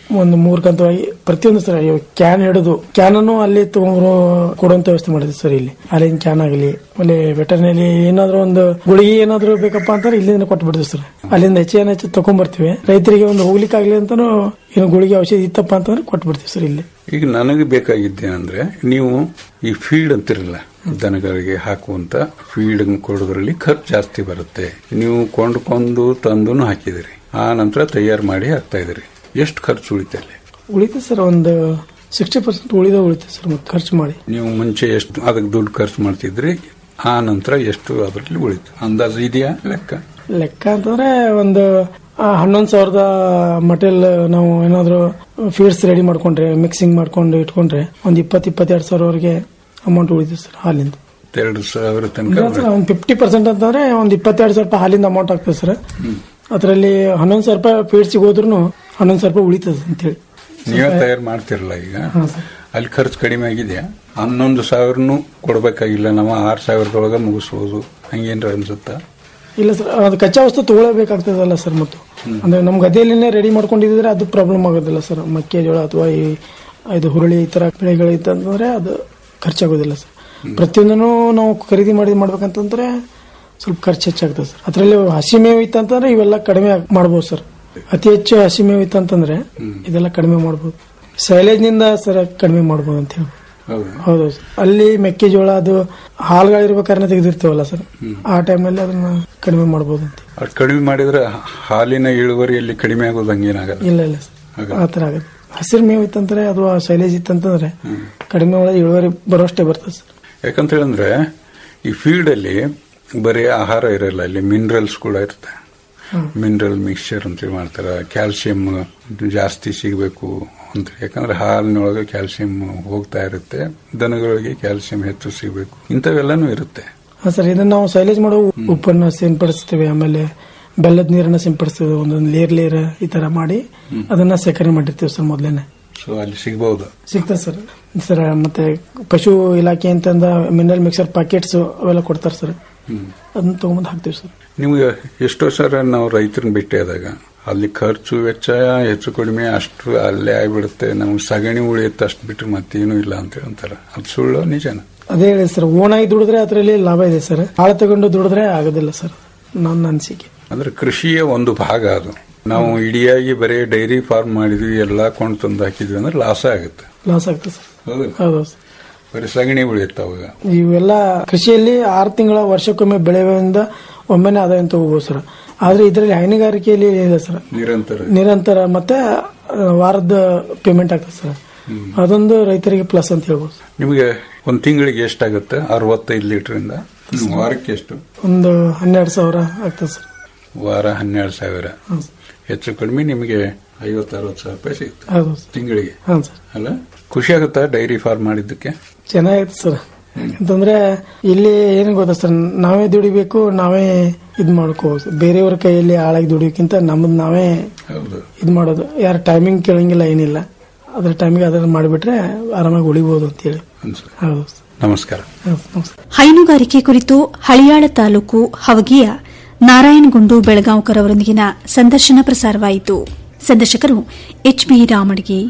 ಒಂದು ಮೂರು ಕಂತವಾಗಿ ಪ್ರತಿಯೊಂದು ಸರ್ ಕ್ಯಾನ್ ಹಿಡಿದು ಕ್ಯಾನ್ ಅನ್ನು ಅಲ್ಲಿ ತಗೊಂಡ್ರು ಕೊಡುವಂತ ವ್ಯವಸ್ಥೆ ಮಾಡಿದ್ವಿ ಸರ್ ಇಲ್ಲಿ ಅಲ್ಲಿನ ಕ್ಯಾನ್ ಆಗಲಿ ಆಮೇಲೆ ವೆಟರ್ನರಿ ಏನಾದ್ರು ಒಂದು ಗುಳಿಗೆ ಏನಾದ್ರು ಬೇಕಪ್ಪ ಅಂತಾರೆ ಇಲ್ಲಿಂದ ಕೊಟ್ಟು ಬಿಡ್ತೀವಿ ಸರ್ ಅಲ್ಲಿಂದ ಹೆಚ್ಚು ಏನು ಹೆಚ್ಚು ತಗೊಂಡ್ಬರ್ತೀವಿ ರೈತರಿಗೆ ಒಂದು ಹೋಗ್ಲಿಕ್ಕೆ ಆಗ್ಲಿ ಅಂತಾನು ಏನು ಗುಳಿಗೆ ಔಷಧಿ ಇತ್ತಪ್ಪ ಅಂತಂದ್ರೆ ಕೊಟ್ಟು ಬಿಡ್ತೀವಿ ಸರ್ ಇಲ್ಲಿ ಈಗ ನನಗೆ ಬೇಕಾಗಿದ್ದೇನೆಂದ್ರೆ ನೀವು ಈ ಫೀಡ್ ಅಂತಿರಲ್ಲ ದನಗಳಿಗೆ ಹಾಕುವಂತ ಫೀಡ್ ಕೊಡೋದ್ರಲ್ಲಿ ಖರ್ಚು ಜಾಸ್ತಿ ಬರುತ್ತೆ ನೀವು ಕೊಂಡ್ಕೊಂಡು ತಂದು ಹಾಕಿದಿರಿ ಆ ನಂತರ ತಯಾರು ಮಾಡಿ ಹಾಕ್ತಾ ಇದ್ರಿ ಎಷ್ಟು ಖರ್ಚು ಉಳಿತೆ ಅಲ್ಲಿ ಉಳಿತದೆ ಸರ್ ಒಂದು ಸಿಕ್ಸ್ಟಿ ಪರ್ಸೆಂಟ್ ಉಳಿದ ಉಳಿತದೆ ಸರ್ ಮತ್ತೆ ಖರ್ಚು ಮಾಡಿ ನೀವು ಮುಂಚೆ ಎಷ್ಟು ಅದಕ್ಕೆ ದುಡ್ಡು ಖರ್ಚು ಮಾಡ್ತಿದ್ರಿ ಆ ನಂತರ ಎಷ್ಟು ಅದರಲ್ಲಿ ಉಳಿತು ಅಂದಾಜು ಇದೆಯಾ ಲೆಕ್ಕ ಲೆಕ್ಕ ಅಂತಂದ್ರೆ ಒಂದು ಹನ್ನೊಂದು ಸಾವಿರದ ಮಟೀರಿಯಲ್ ನಾವು ಏನಾದ್ರು ಫೀಡ್ಸ್ ರೆಡಿ ಮಾಡ್ಕೊಂಡ್ರೆ ಮಿಕ್ಸಿಂಗ್ ಮಾಡ್ಕೊಂಡು ಇಟ್ಕೊಂಡ್ರೆ ಒಂದು ಇಪ್ಪತ್ತು ಇಪ್ಪತ್ತೆರಡು ಸಾವಿರವರೆಗೆ ಅಮೌಂಟ್ ಉಳಿತದೆ ಸರ್ ಹಾಲಿಂದ ಎರಡು ಸಾವಿರ ಇಲ್ಲ ತನಕ ಸರ್ ಒಂದು ಫಿಫ್ಟಿ ಪರ್ಸೆಂಟ್ ಅಂತಂದ್ರೆ ಒಂದು ಇಪ್ಪತ್ತೆರಡು ಸಾವಿರ ರೂಪಾಯಿ ಹಾಲಿಂದ ಅಮೌಂಟ್ ಆಗ್ತದೆ ಸರ್ ಅದರಲ್ಲಿ ಹನ್ನೊಂದು ಸಾವಿರ ರೂಪಾಯಿ ಫೀಡ್ಸಿಗೆ ಹೋದ್ರೂ ಹನ್ನೊಂದು ಸಾವಿರ ರೂಪಾಯಿ ಉಳಿತದೆ ಅಂತೇಳಿ ನೀವೇ ತಯಾರು ಮಾಡ್ತಿರಲ್ಲ ಈಗ ಹಾ, ಸರ್. ಅಲ್ಲಿ ಖರ್ಚು ಕಡಿಮೆ ಆಗಿದೆಯಾ ಹನ್ನೊಂದು ಸಾವಿರನು ಕೊಡ್ಬೇಕಾಗಿಲ್ಲ ನಾವು ಆರು ಸಾವಿರದೊಳಗೆ ಮುಗಿಸ್ಬೋದು ಹಂಗೇನ್ರ ಅನ್ಸುತ್ತಾ ಇಲ್ಲ ಸರ್ ಅದು ಕಚ್ಚಾ ವಸ್ತು ತಗೊಳ್ಳೇಬೇಕಾಗ್ತದಲ್ಲ ಸರ್ ಮತ್ತು ಅಂದ್ರೆ ನಮ್ಮ ಗದ್ದೆಯಲ್ಲಿನೇ ರೆಡಿ ಮಾಡ್ಕೊಂಡಿದ್ರೆ ಅದು ಪ್ರಾಬ್ಲಮ್ ಆಗೋದಿಲ್ಲ ಸರ್ ಮೆಕ್ಕೆಜೋಳ ಅಥವಾ ಈ ಇದು ಹುರುಳಿ ಈ ತರ ಬೆಳೆಗಳು ಇತ್ತಂತಂದ್ರೆ ಅದು ಖರ್ಚಾಗೋದಿಲ್ಲ ಸರ್ ಪ್ರತಿಯೊಂದನ್ನು ನಾವು ಖರೀದಿ ಮಾಡಿ ಮಾಡ್ಬೇಕಂತಂದ್ರೆ ಸ್ವಲ್ಪ ಖರ್ಚು ಹೆಚ್ಚಾಗ್ತದೆ ಸರ್ ಅದರಲ್ಲಿ ಹಸಿ ಮೇವು ಇತ್ತಂತಂದ್ರೆ ಇವೆಲ್ಲ ಕಡಿಮೆ ಆಗ್- ಮಾಡ್ಬೋದು ಸರ್ ಅತಿ ಹೆಚ್ಚು ಹಸಿ ಮೇವು ಇತ್ತಂತಂದ್ರೆ ಇದೆಲ್ಲ ಕಡಿಮೆ ಮಾಡ್ಬೋದು ಸೈಲೇಜ್ ನಿಂದ ಸರ್ ಕಡಿಮೆ ಮಾಡ್ಬೋದು ಅಂತ ಹೇಳಿ ಹೌದು ಹೌದು ಸರ್ ಅಲ್ಲಿ ಮೆಕ್ಕೆಜೋಳ ಅದು ಹಾಲುಗಳಿರ್ಬೇಕಾದ್ರೆ ತೆಗೆದಿರ್ತೀವಲ್ಲ ಸರ್ ಆ ಟೈಮಲ್ಲಿ ಅದನ್ನ ಕಡಿಮೆ ಮಾಡ್ಬೋದು ಅಂತ ಅದು ಕಡಿಮೆ ಮಾಡಿದ್ರೆ ಹಾಲಿನ ಇಳುವರಿಯಲ್ಲಿ ಕಡಿಮೆ ಆಗೋದು ಹಂಗೇನಾಗಲ್ಲ ಇಲ್ಲ ಇಲ್ಲ ಸರ್ ಆ ಥರ ಆಗುತ್ತೆ ಹಸಿರು ಮೇವು ಇತ್ತಂದ್ರೆ ಅಥವಾ ಶೈಲೇಜ್ ಇತ್ತಂತಂದ್ರೆ ಕಡಿಮೆ ಒಳಗೆ ಇಳುವರಿ ಬರೋಷ್ಟೇ ಬರ್ತದೆ ಸರ್ ಯಾಕಂತ ಹೇಳಿದ್ರೆ ಈ ಫೀಲ್ಡ್ ಅಲ್ಲಿ ಬರೀ ಆಹಾರ ಇರಲ್ಲ ಇಲ್ಲಿ ಮಿನರಲ್ಸ್ ಕೂಡ ಇರುತ್ತೆ ಮಿನರಲ್ ಮಿಕ್ಸ್ಚರ್ ಅಂತೇಳಿ ಮಾಡ್ತಾರೆ ಕ್ಯಾಲ್ಸಿಯಂ ಜಾಸ್ತಿ ಸಿಗಬೇಕು ಅಂತ ಯಾಕಂದ್ರೆ ಹಾಲಿನೊಳಗೆ ಕ್ಯಾಲ್ಸಿಯಂ ಹೋಗ್ತಾ ಇರುತ್ತೆ ದನಗಳಿಗೆ ಕ್ಯಾಲ್ಸಿಯಂ ಹೆಚ್ಚು ಸಿಗಬೇಕು ಇಂಥವೆಲ್ಲನೂ ಇರುತ್ತೆ ಹಾ ಸರ್ ಇದನ್ನ ನಾವು ಶೈಲೇಜ್ ಮಾಡೋ ಉಪ್ಪನ್ನು ಸಿಂಪಡಿಸ್ತೀವಿ ಆಮೇಲೆ ಬೆಲ್ಲದ ನೀರನ್ನ ಸಿಂಪಡಿಸ್ತೀವಿ ಒಂದೊಂದು ಲೇರ್ ಲೇರ್ ಈ ತರ ಮಾಡಿ ಅದನ್ನ ಸೇಕರಣೆ ಮಾಡಿರ್ತೀವಿ ಸರ್ ಮೊದಲೇನೆ ಸೊ ಅಲ್ಲಿ ಸಿಗಬಹುದು ಸಿಗ್ತದೆ ಸರ್ ಸರ್ ಮತ್ತೆ ಪಶು ಇಲಾಖೆ ಅಂತಂದ ಮಿನರಲ್ ಮಿಕ್ಸರ್ ಪ್ಯಾಕೆಟ್ಸ್ ಅವೆಲ್ಲ ಕೊಡ್ತಾರೆ ಸರ್ ಅದನ್ನ ತಗೊಂಬಂದು ಹಾಕ್ತೀವಿ ಸರ್ ನಿಮ್ಗೆ ಎಷ್ಟೋ ಸಲ ನಾವು ರೈತರನ್ನ ಭೇಟಿಯಾದಾಗ ಅಲ್ಲಿ ಖರ್ಚು ವೆಚ್ಚ ಹೆಚ್ಚು ಕಡಿಮೆ ಅಷ್ಟು ಅಲ್ಲೇ ಆಗ್ಬಿಡುತ್ತೆ ನಮ್ಗೆ ಸಗಣಿ ಉಳಿಯುತ್ತೆ ಅಷ್ಟು ಬಿಟ್ಟರೆ ಮತ್ತೇನು ಇಲ್ಲ ಅಂತ ಅಂತಾರೆ ಅದು ಸುಳ್ಳು ನಿಜನ ಅದೇ ಹೇಳಿ ಸರ್ ಓನಾಗಿ ದುಡಿದ್ರೆ ಅದರಲ್ಲಿ ಲಾಭ ಇದೆ ಸರ್ ಆಳ ತಗೊಂಡು ದುಡಿದ್ರೆ ಆಗೋದಿಲ್ಲ ಸರ್ ನನ್ನ ಅನಿಸಿಕೆ ಅಂದ್ರೆ ಕೃಷಿಯ ಒಂದು ಭಾಗ ಅದು ನಾವು ಇಡಿಯಾಗಿ ಬರೀ ಡೈರಿ ಫಾರ್ಮ್ ಮಾಡಿದ್ವಿ ಎಲ್ಲ ಕೊಂಡು ತಂದು ಹಾಕಿದ್ವಿ ಅಂದ್ರೆ ಲಾಸ ಆಗುತ್ತೆ ಲಾಸ್ ಆಗ್ತದೆ ಸರ್ ಹೌದು ಹೌದು ಸರ್ ಬರೀ ಸಗಣಿ ಉಳಿಯುತ್ತೆ ಅವಾಗ ಇವೆಲ್ಲ ಕೃಷಿಯಲ್ಲಿ ಆರು ತಿಂಗಳ ವರ್ಷಕ್ಕೊಮ್ಮೆ ಬೆಳೆಯಿಂದ ಒಮ್ಮೆನೆ ಆದಾಯ ತಗೋಬಹುದು ಸರ್ ಆದ್ರೆ ಇದರಲ್ಲಿ ಹೈನುಗಾರಿಕೆಯಲ್ಲಿ ಏನಿಲ್ಲ ಸರ್ ನಿರಂತರ ನಿರಂತರ ಮತ್ತೆ ಆ, ವಾರದ ಪೇಮೆಂಟ್ ಆಗ್ತದೆ ಸರ್ ಅದೊಂದು ರೈತರಿಗೆ ಪ್ಲಸ್ ಅಂತ ಹೇಳ್ಬೋದು ಸರ್. ನಿಮಗೆ ಒಂದು ತಿಂಗಳಿಗೆ ಎಷ್ಟಾಗುತ್ತೆ ಅರವತ್ತೈದು ಲೀಟರಿಂದ ವಾರಕ್ಕೆ ಎಷ್ಟು ಒಂದು ಹನ್ನೆರಡು ಸಾವಿರ ಆಗ್ತದೆ ಸರ್ ವಾರ ಹನ್ನೆರಡು ಸಾವಿರ ಹ್ಮ್ ಸರ್. ಹೆಚ್ಚು ಕಡಿಮೆ ನಿಮಗೆ ಐವತ್ತು ಅರವತ್ತು ಸಾವಿರ ರೂಪಾಯಿ ಸಿಗುತ್ತೆ ಹೌದು ಸರ್. ತಿಂಗಳಿಗೆ ಹಾಂ ಸರ್ ಅಲ್ಲ ಖುಷಿ ಆಗುತ್ತಾ ಡೈರಿ ಫಾರ್ಮ್ ಮಾಡಿದ್ದಕ್ಕೆ ಚೆನ್ನಾಗೈತೆ ಸರ್ ಅಂತಂದ್ರೆ ಇಲ್ಲಿ ಏನು ಗೊತ್ತಾ ಸರ್ ನಾವೇ ದುಡಿಬೇಕು ನಾವೇ ಇದ್ ಮಾಡ್ಕೋಬಹುದು ಬೇರೆಯವ್ರ ಕೈಯಲ್ಲಿ ಆಳಾಗಿ ದುಡಿಯೋಕ್ಕಿಂತ ನಮ್ಮದ್ ನಾವೇ ಹೌದು ಇದ್ ಮಾಡೋದು ಯಾರ ಟೈಮಿಂಗ್ ಕೇಳಂಗಿಲ್ಲ ಏನಿಲ್ಲ ಅದ್ರ ಟೈಮಿಗೆ ಅದನ್ನ ಮಾಡಿಬಿಟ್ರೆ ಆರಾಮಾಗಿ ಉಳಿಬಹುದು ಅಂತ ಹೇಳಿ ಅನ್ಸುತ್ತೆ. ಹೌದು ಸರ್. ನಮಸ್ಕಾರ ಹೌದು, ನಮಸ್ಕಾರ ಹೈನುಗಾರಿಕೆ ಕುರಿತು ಹಳಿಯಾಳ ತಾಲೂಕು ಹವಗಿಯ ನಾರಾಯಣಗುಂಡು ಬೆಳಗಾಂಕರ್ ಅವರೊಂದಿಗಿನ ಸಂದರ್ಶನ ಪ್ರಸಾರವಾಯಿತು ಸಂದರ್ಶಕರು ಎಚ್ಬಿ ರಾಮಡ್ಗಿ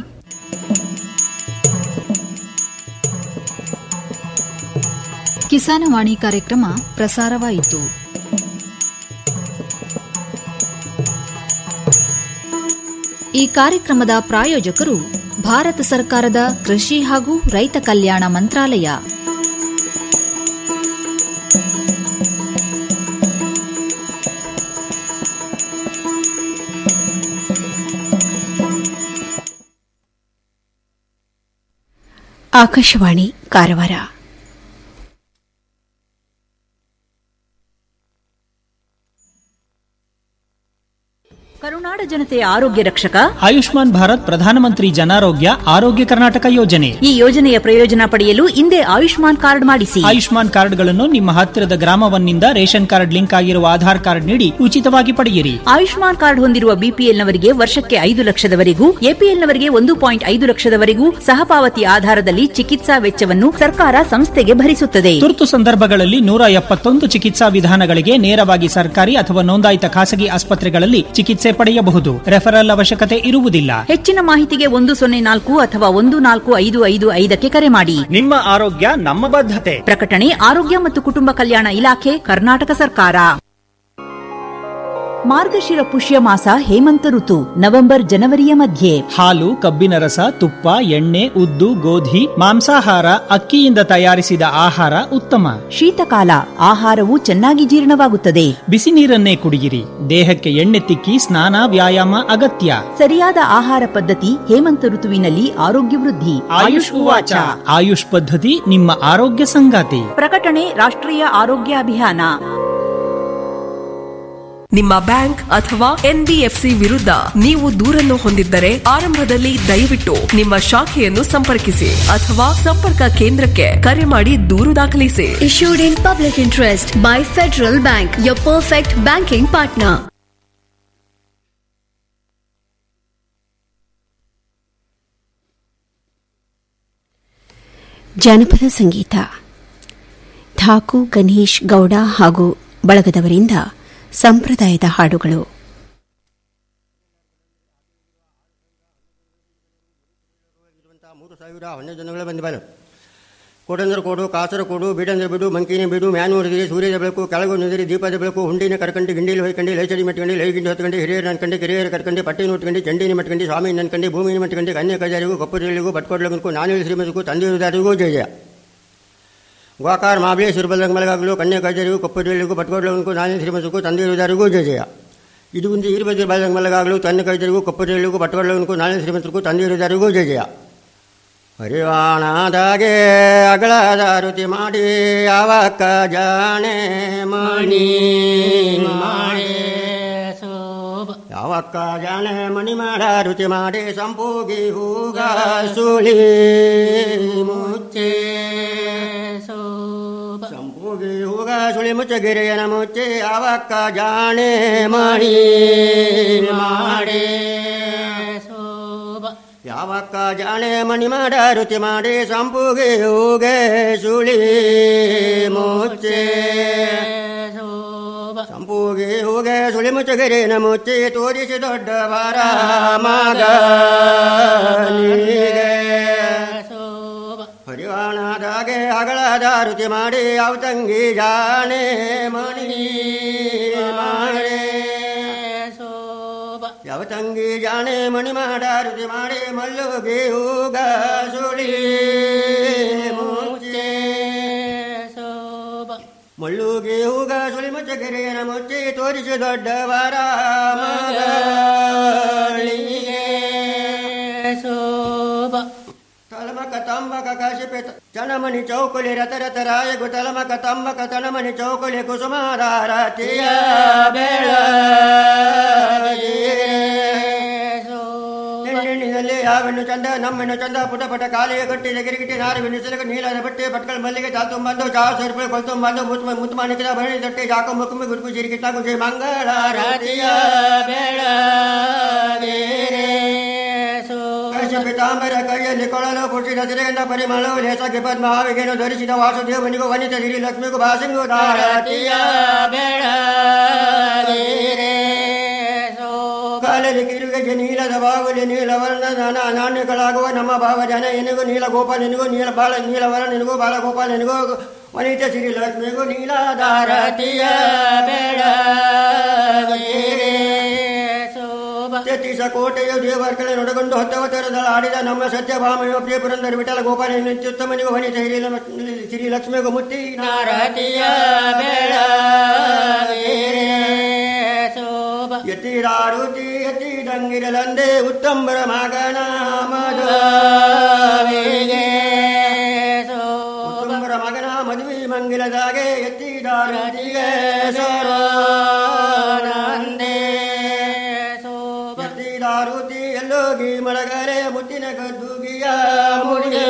ಕಿಸಾನವಾಣಿ ಕಾರ್ಯಕ್ರಮ ಪ್ರಸಾರವಾಯಿತು ಈ ಕಾರ್ಯಕ್ರಮದ ಪ್ರಾಯೋಜಕರು ಭಾರತ ಸರ್ಕಾರದ ಕೃಷಿ ಹಾಗೂ ರೈತ ಕಲ್ಯಾಣ ಮಂತ್ರಾಲಯ ಆಕಾಶವಾಣಿ ಕಾರವಾರ ಕರುನಾಡ ಜನತೆಯ ಆರೋಗ್ಯ ರಕ್ಷಕ ಆಯುಷ್ಮಾನ್ ಭಾರತ್ ಪ್ರಧಾನಮಂತ್ರಿ ಜನಾರೋಗ್ಯ ಆರೋಗ್ಯ ಕರ್ನಾಟಕ ಯೋಜನೆ ಈ ಯೋಜನೆಯ ಪ್ರಯೋಜನ ಪಡೆಯಲು ಹಿಂದೆ ಆಯುಷ್ಮಾನ್ ಕಾರ್ಡ್ ಮಾಡಿಸಿ ಆಯುಷ್ಮಾನ್ ಕಾರ್ಡ್ಗಳನ್ನು ನಿಮ್ಮ ಹತ್ತಿರದ ಗ್ರಾಮವನ್ನಿಂದ ರೇಷನ್ ಕಾರ್ಡ್ ಲಿಂಕ್ ಆಗಿರುವ ಆಧಾರ್ ಕಾರ್ಡ್ ನೀಡಿ ಉಚಿತವಾಗಿ ಪಡೆಯಿರಿ ಆಯುಷ್ಮಾನ್ ಕಾರ್ಡ್ ಹೊಂದಿರುವ ಬಿಪಿಎಲ್ನವರಿಗೆ ವರ್ಷಕ್ಕೆ ಐದು ಲಕ್ಷದವರೆಗೂ ಎಪಿಎಲ್ನವರಿಗೆ ಒಂದು ಪಾಯಿಂಟ್ ಐದು ಲಕ್ಷದವರೆಗೂ ಸಹಪಾವತಿ ಆಧಾರದಲ್ಲಿ ಚಿಕಿತ್ಸಾ ವೆಚ್ಚವನ್ನು ಸರ್ಕಾರ ಸಂಸ್ಥೆಗೆ ಭರಿಸುತ್ತದೆ ತುರ್ತು ಸಂದರ್ಭಗಳಲ್ಲಿ ನೂರ ಎಪ್ಪತ್ತೊಂದು ಚಿಕಿತ್ಸಾ ವಿಧಾನಗಳಿಗೆ ನೇರವಾಗಿ ಸರ್ಕಾರಿ ಅಥವಾ ನೋಂದಾಯಿತ ಖಾಸಗಿ ಆಸ್ಪತ್ರೆಗಳಲ್ಲಿ ಚಿಕಿತ್ಸೆ ಚಿಕಿತ್ಸೆ ಪಡೆಯಬಹುದು ರೆಫರಲ್ ಅವಶ್ಯಕತೆ ಇರುವುದಿಲ್ಲ ಹೆಚ್ಚಿನ ಮಾಹಿತಿಗೆ ಒಂದು ಸೊನ್ನೆ ನಾಲ್ಕು ಅಥವಾ ಒಂದು ನಾಲ್ಕು ಐದು ಐದು ಐದಕ್ಕೆ ಕರೆ ಮಾಡಿ ನಿಮ್ಮ ಆರೋಗ್ಯ ನಮ್ಮ ಬದ್ಧತೆ ಪ್ರಕಟಣೆ ಆರೋಗ್ಯ ಮತ್ತು ಕುಟುಂಬ ಕಲ್ಯಾಣ ಇಲಾಖೆ ಕರ್ನಾಟಕ ಸರ್ಕಾರ ಮಾರ್ಗಶಿರ ಪುಷ್ಯ ಮಾಸ ಹೇಮಂತ ಋತು ನವೆಂಬರ್ ಜನವರಿಯ ಮಧ್ಯೆ ಹಾಲು ಕಬ್ಬಿನ ರಸ ತುಪ್ಪ ಎಣ್ಣೆ ಉದ್ದು ಗೋಧಿ ಮಾಂಸಾಹಾರ ಅಕ್ಕಿಯಿಂದ ತಯಾರಿಸಿದ ಆಹಾರ ಉತ್ತಮ ಶೀತಕಾಲ ಆಹಾರವು ಚೆನ್ನಾಗಿ ಜೀರ್ಣವಾಗುತ್ತದೆ ಬಿಸಿ ನೀರನ್ನೇ ಕುಡಿಯಿರಿ ದೇಹಕ್ಕೆ ಎಣ್ಣೆ ತಿಕ್ಕಿ ಸ್ನಾನ ವ್ಯಾಯಾಮ ಅಗತ್ಯ ಸರಿಯಾದ ಆಹಾರ ಪದ್ಧತಿ ಹೇಮಂತ ಋತುವಿನಲ್ಲಿ ಆರೋಗ್ಯ ವೃದ್ಧಿ ಆಯುಷ್ ಉವಾಚ ಆಯುಷ್ ಪದ್ಧತಿ ನಿಮ್ಮ ಆರೋಗ್ಯ ಸಂಗಾತಿ ಪ್ರಕಟಣೆ ರಾಷ್ಟ್ರೀಯ ಆರೋಗ್ಯ ಅಭಿಯಾನ ನಿಮ್ಮ ಬ್ಯಾಂಕ್ ಅಥವಾ ಎನ್ಬಿಎಫ್ಸಿ ವಿರುದ್ಧ ನೀವು ದೂರನ್ನು ಹೊಂದಿದ್ದರೆ ಆರಂಭದಲ್ಲಿ ದಯವಿಟ್ಟು ನಿಮ್ಮ ಶಾಖೆಯನ್ನು ಸಂಪರ್ಕಿಸಿ ಅಥವಾ ಸಂಪರ್ಕ ಕೇಂದ್ರಕ್ಕೆ ಕರೆ ಮಾಡಿ ದೂರು ದಾಖಲಿಸಿ Issued in public interest by Federal Bank, your perfect banking partner. ಜಾನಪದ ಸಂಗೀತ ಠಾಕು ಗಣೇಶ್ ಗೌಡ ಹಾಗೂ ಬಳಗದವರಿಂದ ಸಂಪ್ರದಾಯದ ಹಾಡುಗಳು ಮೂರು ಸಾವಿರ ಹನ್ನೆರಡು ಜನಗಳ ಬಂದು ಬಾನು ಕೋಡಂದ್ರೆ ಕೋಡು ಕಾಸರ ಕೋಡು ಬೀಡಂದ್ರೆ ಬಿಡು ಮಂಕಿನ ಬಿಡು ಮ್ಯಾನು ಹೊಡೆದಿರಿ ಸೂರ್ಯದ ಬೆಳಕು ಕೆಳಗು ನಿದಿರಿ ದೀಪದ ಬೆಳಕು ಹುಂಡಿನ ಕರ್ಕಂಡು ಗಿಂಡಿಲಿ ಹೊಯ್ಕಂಡು ಲೈಚಡಿ ಮಟ್ಕಂಡು ಲೈಗಿಂಡಿ ಹೊತ್ಕಂಡು ಹಿರಿಯರು ನನ್ಕಂಡು ಕಿರಿಯರು ಕರ್ಕಂಡು ಪಟ್ಟಿ ನೋಟ್ಕಂಡು ಚಂಡಿನ ಮಟ್ಕಂಡು ಸ್ವಾಮಿ ನನ್ಕಂಡು ಭೂಮಿನ ಮಟ್ಕಂಡು ಕನ್ಯಾ ಕಜಾರಿಗೂ ಕಪ್ಪುರಿಗೂ ಬಟ್ಕೊಡ್ಲಗನ್ಕು ನಾನಿಲ್ ಶ್ರೀಮಂತಕ್ಕೂ ತಂದಿರುವುದಾರಿಗೂ ಜಯ ಜಯ ಗೋಕಾರ ಮಾಬಳಿ ಸುರಬಲ್ದಂಗ ಮಲಗಾಗಲು ಕನ್ಯಾ ಕಜಾರಿಗೂ ಕಪ್ಪುರಿಗೂ ಬಟ್ಕೊಡ್ಲಗನ್ಕು ನಾನಿಲ್ ಶ್ರೀಮಂತಕ್ಕೂ ತಂದಿರುವುದಾರಿಗೂ ಜಯ ಜಯ ಇದು ಒಂದು ಇರುಬದಿ ಬಲ್ದಂಗ ಮಲಗಾಗಲು ತನ್ನ ಕೈಜರಿಗೂ ಕಪ್ಪುರಿಗೂ ಬಟ್ಕೊಡ್ಲಗನ್ಕು ನಾನಿಲ್ ಶ್ರೀಮಂತಕ್ಕೂ ತಂದಿರುವುದಾರಿಗೂ ಜಯ ಜಯ ಹರಿವಾಣದಾಗೆ ಅಗಳದ ರುಚಿ ಮಾಡಿ ಅವಕ್ಕ ಜಾಣೆ ಮಣಿ ಮಾಡಿ ಯಾವಕ್ಕ ಜಾಣೆ ಮಣಿ ಮಾಡ ರುಚಿ ಮಾಡಿ ಸಂಪೂಗಿ ಹೂಗ ಸುಳಿ ಮುಚ್ಚೆ ಸಂಪೂಗಿ ಹೂಗ ಸುಳಿ ಮುಚ್ಚ ಗಿರಿಯನ ಮುಚ್ಚಿ ಅವಕ್ಕ ಜಾಣೆ ಮಣಿ ಮಾಡಿ ಯಾವಕ್ಕ ಜಾಣೆ ಮಣಿ ಮಾಡ ರುಚಿ ಮಾಡಿ ಸಂಪುಗೆ ಹೂಗೆ ಸುಳಿ ಮುಚ್ಚೆ ಸಂಪೂಗೆ ಹೂಗೆ ಸುಳಿ ಮುಚ್ಚಗಿರಿನ ಮುಚ್ಚಿ ತೋರಿಸಿ ದೊಡ್ಡ ಬಾರ ಮಗ ಹರಿವಾಣದಾಗೆ ಅಗಳದ ರುಚಿ ಮಾಡಿ ಅವ ತಂಗಿ ಜಾಣೆ ಮಣಿ ಮಾಡೇ ಯಾವ ತಂಗಿ ಜಾಣೆ ಮಣಿ ಮಾಡ ರುಚಿ ಮಾಡಿ ಮಲ್ಲುಗೆ ಹೂಗ ಸುಳಿ ಮುಚ್ಚೆ ಮಳ್ಳುಗೆ ಹೂಗ ಸುಳಿ ಮುಚ್ಚ ಗೆರೆಯನ ಮುಚ್ಚಿ ತೋರಿಸಿ ದೊಡ್ಡವರ ಮಗಳಿಗೆ ತಲಮಕ ತಂಬಕ ಕಾಶಿಪೆ ಚನಮಣಿ ಚೌಕುಲಿ ರಥ ರಥ ರಾಯಗು ತಲಮಕ ತಂಬಕ ತನಮಣಿ ಚೌಕುಲಿ ಕುಸುಮಾಧಾರತಿಯ ಬೇಳ ಹೆಣ್ಣಿನಲ್ಲಿ ಯಾವೆನ್ನು ಚಂದ ನಮ್ಮೆನ್ನು ಚಂದ ಪುಟ ಪಟ ಕಾಲಿಗೆ ಕಟ್ಟಿ ಗಿರಿಗಿಟ್ಟಿ ನಾರು ಬಿನಿಸಲಕ ನೀಲದ ಬಟ್ಟೆ ಬಟ್ಕಲ್ ಮಲ್ಲಿಗೆ ಚಾಲ್ ತುಂಬಂದು ಚಾ ಸರ್ಪೆ ಕೊಲ್ ತುಂಬಂದು ಮುತ್ತು ಮುತ್ತು ಮಾಣಿಕದ ಬಳಿ ತಟ್ಟೆ ಜಾಕ ಮುಕ್ಕುಮಿ ಗುಡ್ಕು ಜಿರಿಗಿಟ್ಟ ಗುಜೆ ಮಂಗಳ ರಾತಿಯ ಬೇಳ ಪಿತಾಂಬರ ಕೈಯಲ್ಲಿ ಕೊಳಲು ಪುಟ್ಟಿದ ಸಿರೆಯಿಂದ ಪರಿಮಳವು ಲೇಸಕ್ಕೆ ಪದ್ಮಾವಿಗೆನು ಧರಿಸಿದ ವಾಸುದೇವನಿಗೂ ವನಿತ ಸಿರಿ ಲಕ್ಷ್ಮಿಗೂ ಭಾಸಿಂಗು ದಾರತಿಯ ಬೇಳ ಕಾಲಲ್ಲಿ ಕಿರುಗೆಗೆ ನೀಲದ ಬಾಗುಲಿ ನೀಲವರ್ಣ ನಾಣ್ಯಗಳಾಗುವ ನಮ್ಮ ಭಾವ ಜನ ಎನಿಗೂ ನೀಲ ಗೋಪಾಲನಿಗೂ ನೀಲ ಬಾಲ ನೀಲವರ್ಣನಿಗೂ ಬಾಲ ಗೋಪಾಲನಿಗೂ ವನಿತ ಸಿರಿ ಲಕ್ಷ್ಮಿಗೂ ನೀಲಾಧಾರತಿಯ ಬೇಡ ತೆತ್ತಿಸ ಕೋಟೆಯ ದೇವರ್களை ನೊಡಗೊಂಡು ಹೊತ್ತವತರದಳ ಆಡಿದ ನಮ್ಮ ಸತ್ಯಭಾಮೆಯು ಪ್ರಿಯ ಪುರಂದರ ವಿಠಲ ಗೋಪಾಲ ನಿತ್ಯುತ್ತಮನಿಗೂ ವನಿತ ಹಿರಿ ಶ್ರೀ ಲಕ್ಷ್ಮಿಗೂ ಮುತ್ತಿ ನಾರತಿಯ ಬೇಡ ಎತ್ತಿರಾರುತಿ ಎತ್ತಿದಂಗಿರಲಂದೆ ಉತ್ತಂಬರ ಮಗನ ಮದುವೆ ಉತ್ತಂಬರ ಮಗನ ಮದುವೆ ಮಂಗಿಲದಾಗೆ ಎತ್ತಿದಾರತಿಗೆ ಸೋರಂದೆ ಎತ್ತಿದಾರುತಿ ಎಲ್ಲೋಗಿ ಮಳಗರೆ ಮುತ್ತಿನ ಗದ್ದುಗಿಯ ಮುಡಿಯ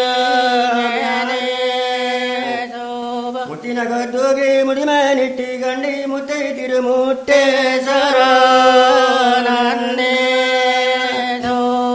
ಮುತ್ತಿನ ಗದ್ದುಗೆ ಮುಡಿಮೆ ನಿಟ್ಟಿ ಗಂಡಿ ಮುತ್ತೆ ತಿರುಮುಟ್ಟೆ ಸರ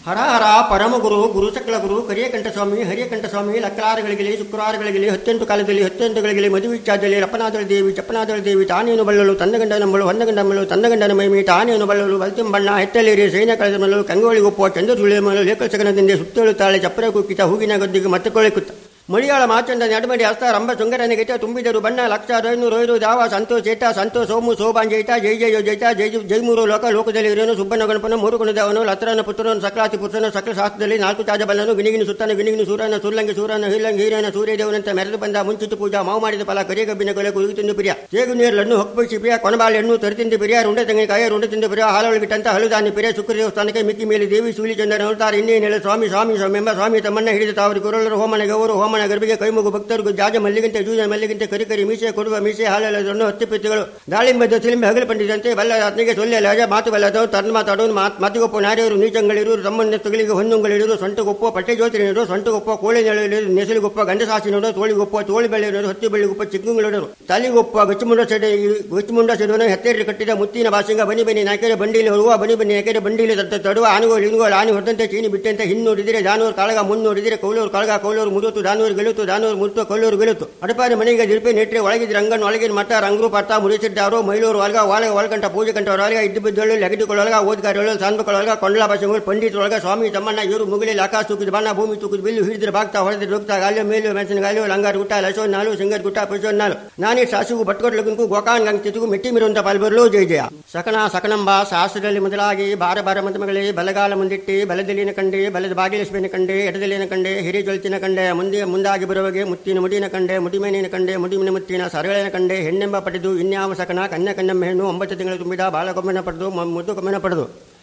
ಹರ ಹರ ಪರಮಗುರು ಗುರು ಸಕಲ ಗುರು ಕರಿಯಕಂಠ ಸ್ವಾಮಿ ಹರಿಯಕಂಠ ಸ್ವಾಮಿ ಲಕ್ಕಲಾರಗಳಿಗಲಿ ಶುಕ್ರವಾರಗಳಿಗಲಿ ಹತ್ತೆಂಟು ಕಾಲದಲ್ಲಿ ಹತ್ತೆಂಟುಗಳಿಗಲಿ ಮದುವಿಚ್ಚಾದಲ್ಲಿ ರಪ್ಪನಾದಳ ದೇವಿ ಚಪ್ಪನಾದಳ ದೇವಿ ತಾನೇನು ಬಳ್ಳಲು ತನ್ನ ಗಂಡ ನಂಬಳು ಹೊಂದ ಗಂಡ ನಂಬಳು ತನ್ನ ಗಂಡನ ಮೈಮಿ ತಾನೇನು ಬಳ್ಳಲು ಬಲ್ತಿಂಬಣ್ಣ ಹೆತ್ತಲೇರಿ ಸೈನ್ಯ ಕಳೆದ ಮಲ್ಲಲು ಕಂಗೋಳಿಗೊಪ್ಪುವ ಚಂದ್ರ ಸುಳಿಯ ಮಲ್ಲಲು ಲೇಖ ಸಗನದಿಂದ ಸುತ್ತೇಳುತ್ತಾಳೆ ಚಪ್ಪರ ಕುಕ್ಕಿತ ಹೂಗಿನ ಗದ್ದಿಗೆ ಮತ್ತೆ ಕೊಳೆಕುತ್ತ ಮಳಿಯಾಳ ಮಾಚಂದ ನಡಮಡಿ ಹಸ್ತ ರಂಭ ಶೃಂಗರನಿಗಿತ ತುಂಬಿದರು ಬಣ್ಣ ಲಕ್ಷ ಐನೂರು ಐದು ದಾವ ಸಂತೋಷ ಜೈತ ಸಂತೋಷ ಸೋಮು ಶೋಭಾಂಜಯಿತ ಜೈ ಜಯ ಜೈತ ಜೈ ಜೈಮೂರು ಲೋಕ ಲೋಕದಲ್ಲಿ ಇರೋನು ಸುಬ್ಬನ ಗಣಪನ ಮೂರು ಗುಣದವನು ಲತ್ರನ ಪುತ್ರನು ಸಕಲಾತಿ ಪುತ್ರನು ಸಕಲ ಶಾಸ್ತ್ರದಲ್ಲಿ ನಾಲ್ಕು ತಾಜ ಬಲ್ಲನು ಗಿಣಿಗಿನ ಸುತ್ತನ ಗಿಣಿಗಿನ ಸೂರನ ಸುರ್ಲಂಗಿ ಸೂರನ ಹಿಲ್ಲಂಗಿ ಹೀರನ ಸೂರ್ಯದೇವನಂತ ಮೆರೆದು ಬಂದ ಮುಂಚಿತು ಪೂಜಾ ಮಾವು ಮಾಡಿದ ಫಲ ಕರಿಗಬ್ಬಿನ ಕೊಲೆ ಕುರುಗಿ ತಿಂದು ಪ್ರಿಯ ತೇಗು ನೀರ್ಲನ್ನು ಹೊಕ್ಕು ಪ್ರಿಯ ಕೊನಬಾಳೆ ಹಣ್ಣು ತರಿತಿಂದು ಪ್ರಿಯ ರುಂಡೆ ತೆಂಗಿನಕಾಯಿ ರುಂಡೆ ತಿಂದು ಪ್ರಿಯ ಹಾಲೊಳಗಿಟ್ಟಂತ ಹಲುದಾನಿ ಪ್ರಿಯ ಶುಕ್ರ ದೇವಸ್ಥಾನಕ್ಕೆ ಮಿಕ್ಕಿ ಮೇಲೆ ದೇವಿ ಸೂಲಿ ಚಂದನ ನೋಡ್ತಾರೆ ಇನ್ನೇನು ಸ್ವಾಮಿ ಸ್ವಾಮಿ ಸ್ವಾಮಿ ಎಂಬ ಸ್ವಾಮಿ ತಮ್ಮನ್ನ ಹಿಡಿದು ತಾವರಿ ಕುರಳರು ಹೋಮನ ಗೌರು ಹೋಮನ ಗರ್ಭಿಗೆ ಕೈಮುಗು ಭಕ್ತರಿಗೂ ಜಾಜ ಮಲ್ಲಿಗಿಂತೆ ಜೂಜ ಮಲ್ಲಿಗಿಂತೆ ಕರಿ ಕರಿ ಮೀಸೆ ಕೊಡುವ ಮೀಸೆ ಹಾಲೆಲ್ಲದನ್ನು ಹತ್ತಿಪಿತ್ತಿಗಳು ದಾಳಿಂಬ ದಸಿಲಿಂಬೆ ಹಗಲು ಪಂಡಿದಂತೆ ಬಲ್ಲ ರತ್ನಿಗೆ ಸೊಲ್ಲೆ ಲಜ ಮಾತು ಬಲ್ಲದವು ತನ್ನ ಮಾತಾಡೋನು ಮಾತು ಮತಿಗೊಪ್ಪು ನಾರಿಯರು ನೀಚಂಗಳಿರು ತಮ್ಮನ್ನ ತುಗಳಿಗೆ ಹೊಂದುಗಳಿರು ಸೊಂಟಗೊಪ್ಪು ಪಟ್ಟೆ ಜ್ಯೋತಿರಿನರು ಸೊಂಟಗೊಪ್ಪು ಕೋಳಿ ನೆಲೆಯರು ನೆಸಲಿಗೊಪ್ಪ ಗಂಡಸಾಸಿನರು ತೋಳಿಗೊಪ್ಪ ತೋಳಿ ಬೆಳೆಯರು ಹತ್ತಿ ಬೆಳ್ಳಿಗೊಪ್ಪ ಚಿಕ್ಕುಗಳಿಡರು ತಲಿಗೊಪ್ಪ ಗಚ್ಚುಮುಂಡ ಸೆಡೆ ಗಚ್ಚುಮುಂಡ ಸೆಡುವನು ಹೆತ್ತೇರಿ ಕಟ್ಟಿದ ಮುತ್ತಿನ ಬಾಸಿಂಗ ಬನಿ ಬನಿ ನಾಕೆರೆ ಬಂಡಿಲಿ ಹೊರುವ ಬನಿ ಬನಿ ನಾಕೆರೆ ಬಂಡಿಲಿ ತತ್ತ ತಡುವ ಆನುಗಳು ಇನುಗಳು ಆನಿ ಹೊರದಂತೆ ಚೀನಿ ಬಿಟ್ಟಂತೆ ಹಿನ್ನೋಡಿದರೆ ಜಾನೂರು ಕಾಳಗ ಮುನ್ನೋಡಿದರೆ ಕೌಲೂರು ಕಾಳಗ ಕೌಲೂರು ಮುರುತು ದಾನೂರು ಗೆಳುತ್ತು ದಾನೂರು ಮುರುತು ಕೌಲೂರು ಗೆಳುತ್ತು ಅಡಪಾರಿ ಮನೆಗೆ ದಿರ್ಪೆ ನೆಟ್ರೆ ಒಳಗಿದ್ರೆ ರಂಗನ್ ಒಳಗಿನ ಮಟ್ಟ ರಂಗ್ರು ಪಟ್ಟ ಮುರಿಸಿದ್ದಾರು ಮೈಲೂರು ಒಳಗ ಒಳಗ ಒಳಗಂಟ ಪೂಜೆ ಕಂಟ ಒಳಗ ಇದ್ದು ಬಿದ್ದಳು ಲಗಡಿಕೊಳ್ಳೊಳಗ ಓದ್ಗಾರೊಳಗ ಸಾನ್ಮಕ್ಕಳೊಳಗ ಕೊಂಡಲ ಭಾಷೆಗಳು ಪಂಡಿತರೊಳಗ ಸ್ವಾಮಿ ತಮ್ಮಣ್ಣ ಇವರು ಮುಗಿಲಿ ಆಕಾಶ ತೂಕಿದ ಬಣ್ಣ ಭೂಮಿ ತೂಕಿದ ಬಿಲ್ಲು ಹಿಡಿದ್ರೆ ಬಾಗ್ತಾ ಹೊಡೆದ್ರೆ ರುಗ್ತಾ ಗಾಲಿ ಮೇಲು ಮೆಣಸಿನ ಗಾಲಿ ಲಂಗಾರ ಗುಟ್ಟ ಲಸೋ ನಾಲು ಸಿಂಗರ್ ಗುಟ್ಟ ಪೈಸೋನ್ ನಾಲು ನಾನೇ ಸಾಸಿಗೂ ಬಟ್ಕೊಟ್ಲಗಂಕು ಗೋಕಾನ್ ಗಂಗ್ ತಿರುಗು ಮೆಟ್ಟಿ ಮಿರುವಂತ ಪಾಲ್ಬರಲು ಜಯ ಜಯ ಸಕನ ಸಕನಂಬ ಶಾಸ್ತ್ರದಲ್ಲಿ ಮೊದಲಾಗಿ ಬಾರ ಬಾರ ಮಂತಮಗಳೇ ಬಲಗಾಲ ಮುಂದಿಟ್ಟಿ ಬಲದಲ್ಲಿನ ಕಂಡೆ ಬಲದ ಬಾಗಿಲಕ್ಷ್ಮಿನ ಕಂಡೆ ಎಡದಲ್ಲಿನ ಕಂಡೆ ಹಿರಿ ಜೊಲ್ತಿನ ಕಂಡೆ ಮುಂದೆ ಮುಂದಾಗಿ ಬರುವಗೆ ಮುತ್ತಿನ ಮುಡಿನ ಕಂಡೆ ಮುಡಿಮೇನಿನ ಕಂಡೆ ಮುಡಿಮಿನ ಮುತ್ತಿನ ಸರಗಳಿನ ಕಂಡೆ ಹೆಣ್ಣೆಂಬ ಪಡೆದು ಇನ್ಯಾವ ಸಕನ ಕನ್ಯ ಕಣ್ಣೆಮ್ಮ ಹೆಣ್ಣು ಒಂಬತ್ತು ತಿಂಗಳು ತುಂಬಿದ ಬಾಲಗೊಮ್ಮನ ಪಡೆದು ಮ- ಮುದ್ದು ಕೊಮ್ಮನ ಪಡೆದು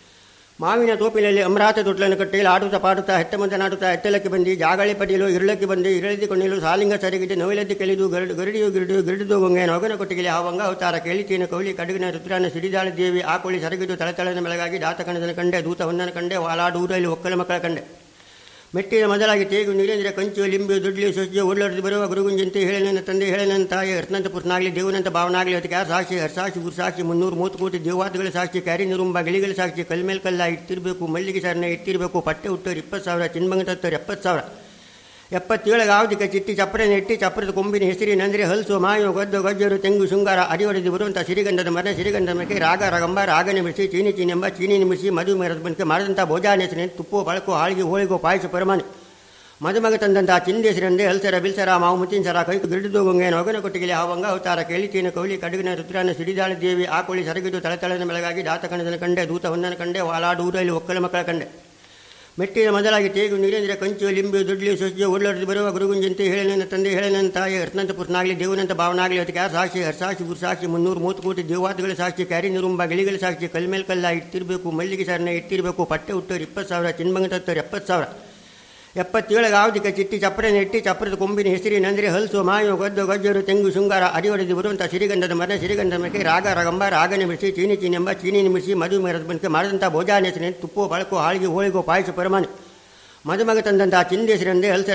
ಮಾವಿನ ತೋಪಿನಲ್ಲಿ ಅಮರಾತ ತೊಟ್ಲನ್ನು ಕಟ್ಟಿ ಆಡುತ್ತಾ ಪಾಡುತ್ತಾ ಹೆತ್ತ ಮುಂದೆ ನಾಡುತ್ತಾ ಎತ್ತಲಕ್ಕೆ ಬಂದು ಜಾಗಳಿ ಪಡೆಯಲು ಇರಳಕ್ಕೆ ಬಂದು ಇರಳಿದುಕೊಂಡಿಲು ಸಾಲಿಂಗ ಸರಿಗಿಟ್ಟು ನವಿಲದ್ದು ಕೆಲಿದು ಗರಡು ಗರಡಿಯು ಗಿರಡು ಗಿರಡಿದು ಗಂಗೆ ನೊಗನ ಕೊಟ್ಟಿಗೆ ಹಾವಂಗ ಅವತಾರ ಕೇಳಿತೀನ ಕೌಲಿ ಕಡುಗಿನ ರುದ್ರನ ಸಿಡಿದಾಳ ದೇವಿ ಆಕೋಳಿ ಸರಗಿದ್ದು ತಳತಳನ ಬೆಳಗಾಗಿ ದಾತಕಣದನ ಕಂಡೆ ದೂತ ಹೊಂದನ ಕಂಡೆ ವಾಲಾಡು ಊರಲ್ಲಿ ಒಕ್ಕಲ ಮಕ್ಕಳ ಕಂಡೆ ಮೆಟ್ಟಿನ ಮೊದಲಾಗಿ ತೇಗು ನೀರೇಂದ್ರ ಕಂಚು ಲಿಂಬು ದುಡ್ಲಿ ಸಜ್ಜೆ ಓಡಾಡಿದು ಬರುವ ಗುರುಗುಂಜಂತೆ ಹೇಳನ ತಂದೆ ಹೇಳನ ತಾಯಿ ಹರ್ತನಂತ ಪುರುಷನಾಗಲಿ ದೇವನಂತ ಭಾವನಾಗಲಿ ಅದಕ್ಕೆ ಯಾರು ಸಾಕ್ಷಿ ಹರ್ಸಾಕ್ಷಿ ಗುರುಸಾಕ್ಷಿ ಮುನ್ನೂರು ಮೂವತ್ತು ಕೋಟಿ ದೇವಾತಗಳ ಸಾಕ್ಷಿ ಕ್ಯಾರಿ ನಿರುಂಬ ಗಿಳಿಗಳ ಸಾಕ್ಷಿ ಕಲ್ಮೇಲ್ ಕಲ್ಲ ಇಟ್ಟಿರಬೇಕು ಮಲ್ಲಿಗೆ ಸಾರನ್ನ ಇಟ್ಟಿರಬೇಕು ಪಟ್ಟೆ ಹುಟ್ಟೋರು ಇಪ್ಪತ್ತು ಸಾವಿರ ಚಿನ್ಮಂಗ ತತ್ತೋರು ಎಪ್ಪತ್ತು ಸಾವಿರ ಎಪ್ಪತ್ತೇಳು ಗಾವದಿಕ ಚಿಟ್ಟಿ ಚಪ್ಪರ ನೆಟ್ಟಿ ಚಪ್ಪರದ ಕೊಂಬಿನ ಹೆಸರಿ ನಂದ್ರೆ ಹಲ್ಸು ಮಾಯು ಗದ್ದು ಗಜ್ಜರು ತೆಂಗು ಶೃಂಗಾರ ಅಡಿವಡಿದು ಬರುವಂಥ ಸಿರಿಗಂಧದ ಮರ ಸಿರಿಗಂಧದ ಮರಕ್ಕೆ ರಾಗ ರಗಂಬ ರಾಗನೆ ಬಿಡಿಸಿ ಚೀನಿ ಚೀನೆಂಬ ಚೀನಿ ನಿಮಿಸಿ ಮಧು ಮರದ ಬನಕೆ ಮಾಡಿದಂಥ ಭೋಜಾನೆಸನೆ ತುಪ್ಪು ಬಳಕು ಹಾಳಿಗೆ ಹೋಳಿಗೋ ಪಾಯಸ ಪರಮಾನೆ ಮದುಮಗ ತಂದಂಥ ಚಿಂದೇಸರಂದೆ ಹಲ್ಸರ ಬಿಲ್ಸರ ಮಾವು ಮುತ್ತಿನ ಸರ ಕೈ ಗಿಡಿದು ಗಂಗೆ ನೊಗನ ಕೊಟ್ಟಿಗೆ ಹಾವಂಗ ಅವತಾರ ಕೇಳಿತೀನ ಕೌಲಿ ಕಡುಗಿನ ರುದ್ರನ ಸಿಡಿದಾಳ ದೇವಿ ಆಕೋಳಿ ಸರಗಿದ್ದು ತಳತಳನ ಬೆಳಗಾಗಿ ದಾತಕಣದನ ಕಂಡೆ ದೂತ ಹೊಂದನ ಕಂಡೆ ವಾಲಾಡು ಊರಲ್ಲಿ ಒಕ್ಕಲ ಮಕ್ಕಳ ಕಂಡೆ ಮೆಟ್ಟಿನ ಮೊದಲಾಗಿ ತೇಗು ನೀರೇಂದ್ರ ಕಂಚು ಲಿಂಬು ದುಡ್ಲಿ ಸೊಜ್ಜೆ ಒಳ್ಳೊಡೆದು ಬರುವ ಗುರುಗುಂಜಂತೆ ಹೇಳನ ತಂದೆ ಹೇಳನ ತಾಯಿ ಹರ್ತನಂತ ಪುರುಷನಾಗಲಿ ದೇವನಂತ ಭಾವನಾಗಲಿ ಅದಕ್ಕೆ ಯಾರು ಸಾಕ್ಷಿ ಹರ್ಸಾಕ್ಷಿ ಗುರುಸಾಕ್ಷಿ ಮುನ್ನೂರು ಮೂವತ್ತು ಕೋಟಿ ದೇವಾತಗಳ ಸಾಕ್ಷಿ ಕ್ಯಾರಿ ನಿರುಂಬ ಗಿಳಿಗಳ ಸಾಕ್ಷಿ ಕಲ್ಮೇಲ್ ಕಲ್ಲ ಇಟ್ಟಿರಬೇಕು ಮಲ್ಲಿಗೆ ಸಾರನ್ನ ಇಟ್ಟಿರಬೇಕು ಪಟ್ಟೆ ಹುಟ್ಟೋರು ಇಪ್ಪತ್ತು ಸಾವಿರ ಚಿನ್ಮಂಗ ತತ್ತೋರು ಎಪ್ಪತ್ತು ಸಾವಿರ ಎಪ್ಪತ್ತೇಳು ಗಾವದಿಕ ಚಿಟ್ಟಿ ಚಪ್ಪರ ನೆಟ್ಟಿ ಚಪ್ಪರದ ಕೊಂಬಿನ ಹೆಸರಿ ನಂದ್ರೆ ಹಲ್ಸು ಮಾಯು ಗದ್ದು ಗಜ್ಜರು ತೆಂಗು ಶೃಂಗಾರ ಅಡಿವಡಿದು ಬರುವಂಥ ಸಿರಿಗಂಧದ ಮರ ಸಿರಿಗಂಧದ ಮರಕ್ಕೆ ರಾಗ ರಗಂಬ ರಾಗನೆ ಬಿಡಿಸಿ ಚೀನಿ ಚೀನೆಂಬ ಚೀನಿ ನಿಮಿಸಿ ಮಧು ಮರದ ಬನಕೆ ಮಾಡಿದಂಥ ಭೋಜಾನೆಸನೆ ತುಪ್ಪು ಬಳಕು ಹಾಳಿಗೆ ಹೋಳಿಗೋ ಪಾಯಸ ಪರಮಾನೆ ಮದುಮಗ ತಂದಂಥ ಚಿಂದೇಸರಂದೆ ಹಲ್ಸರ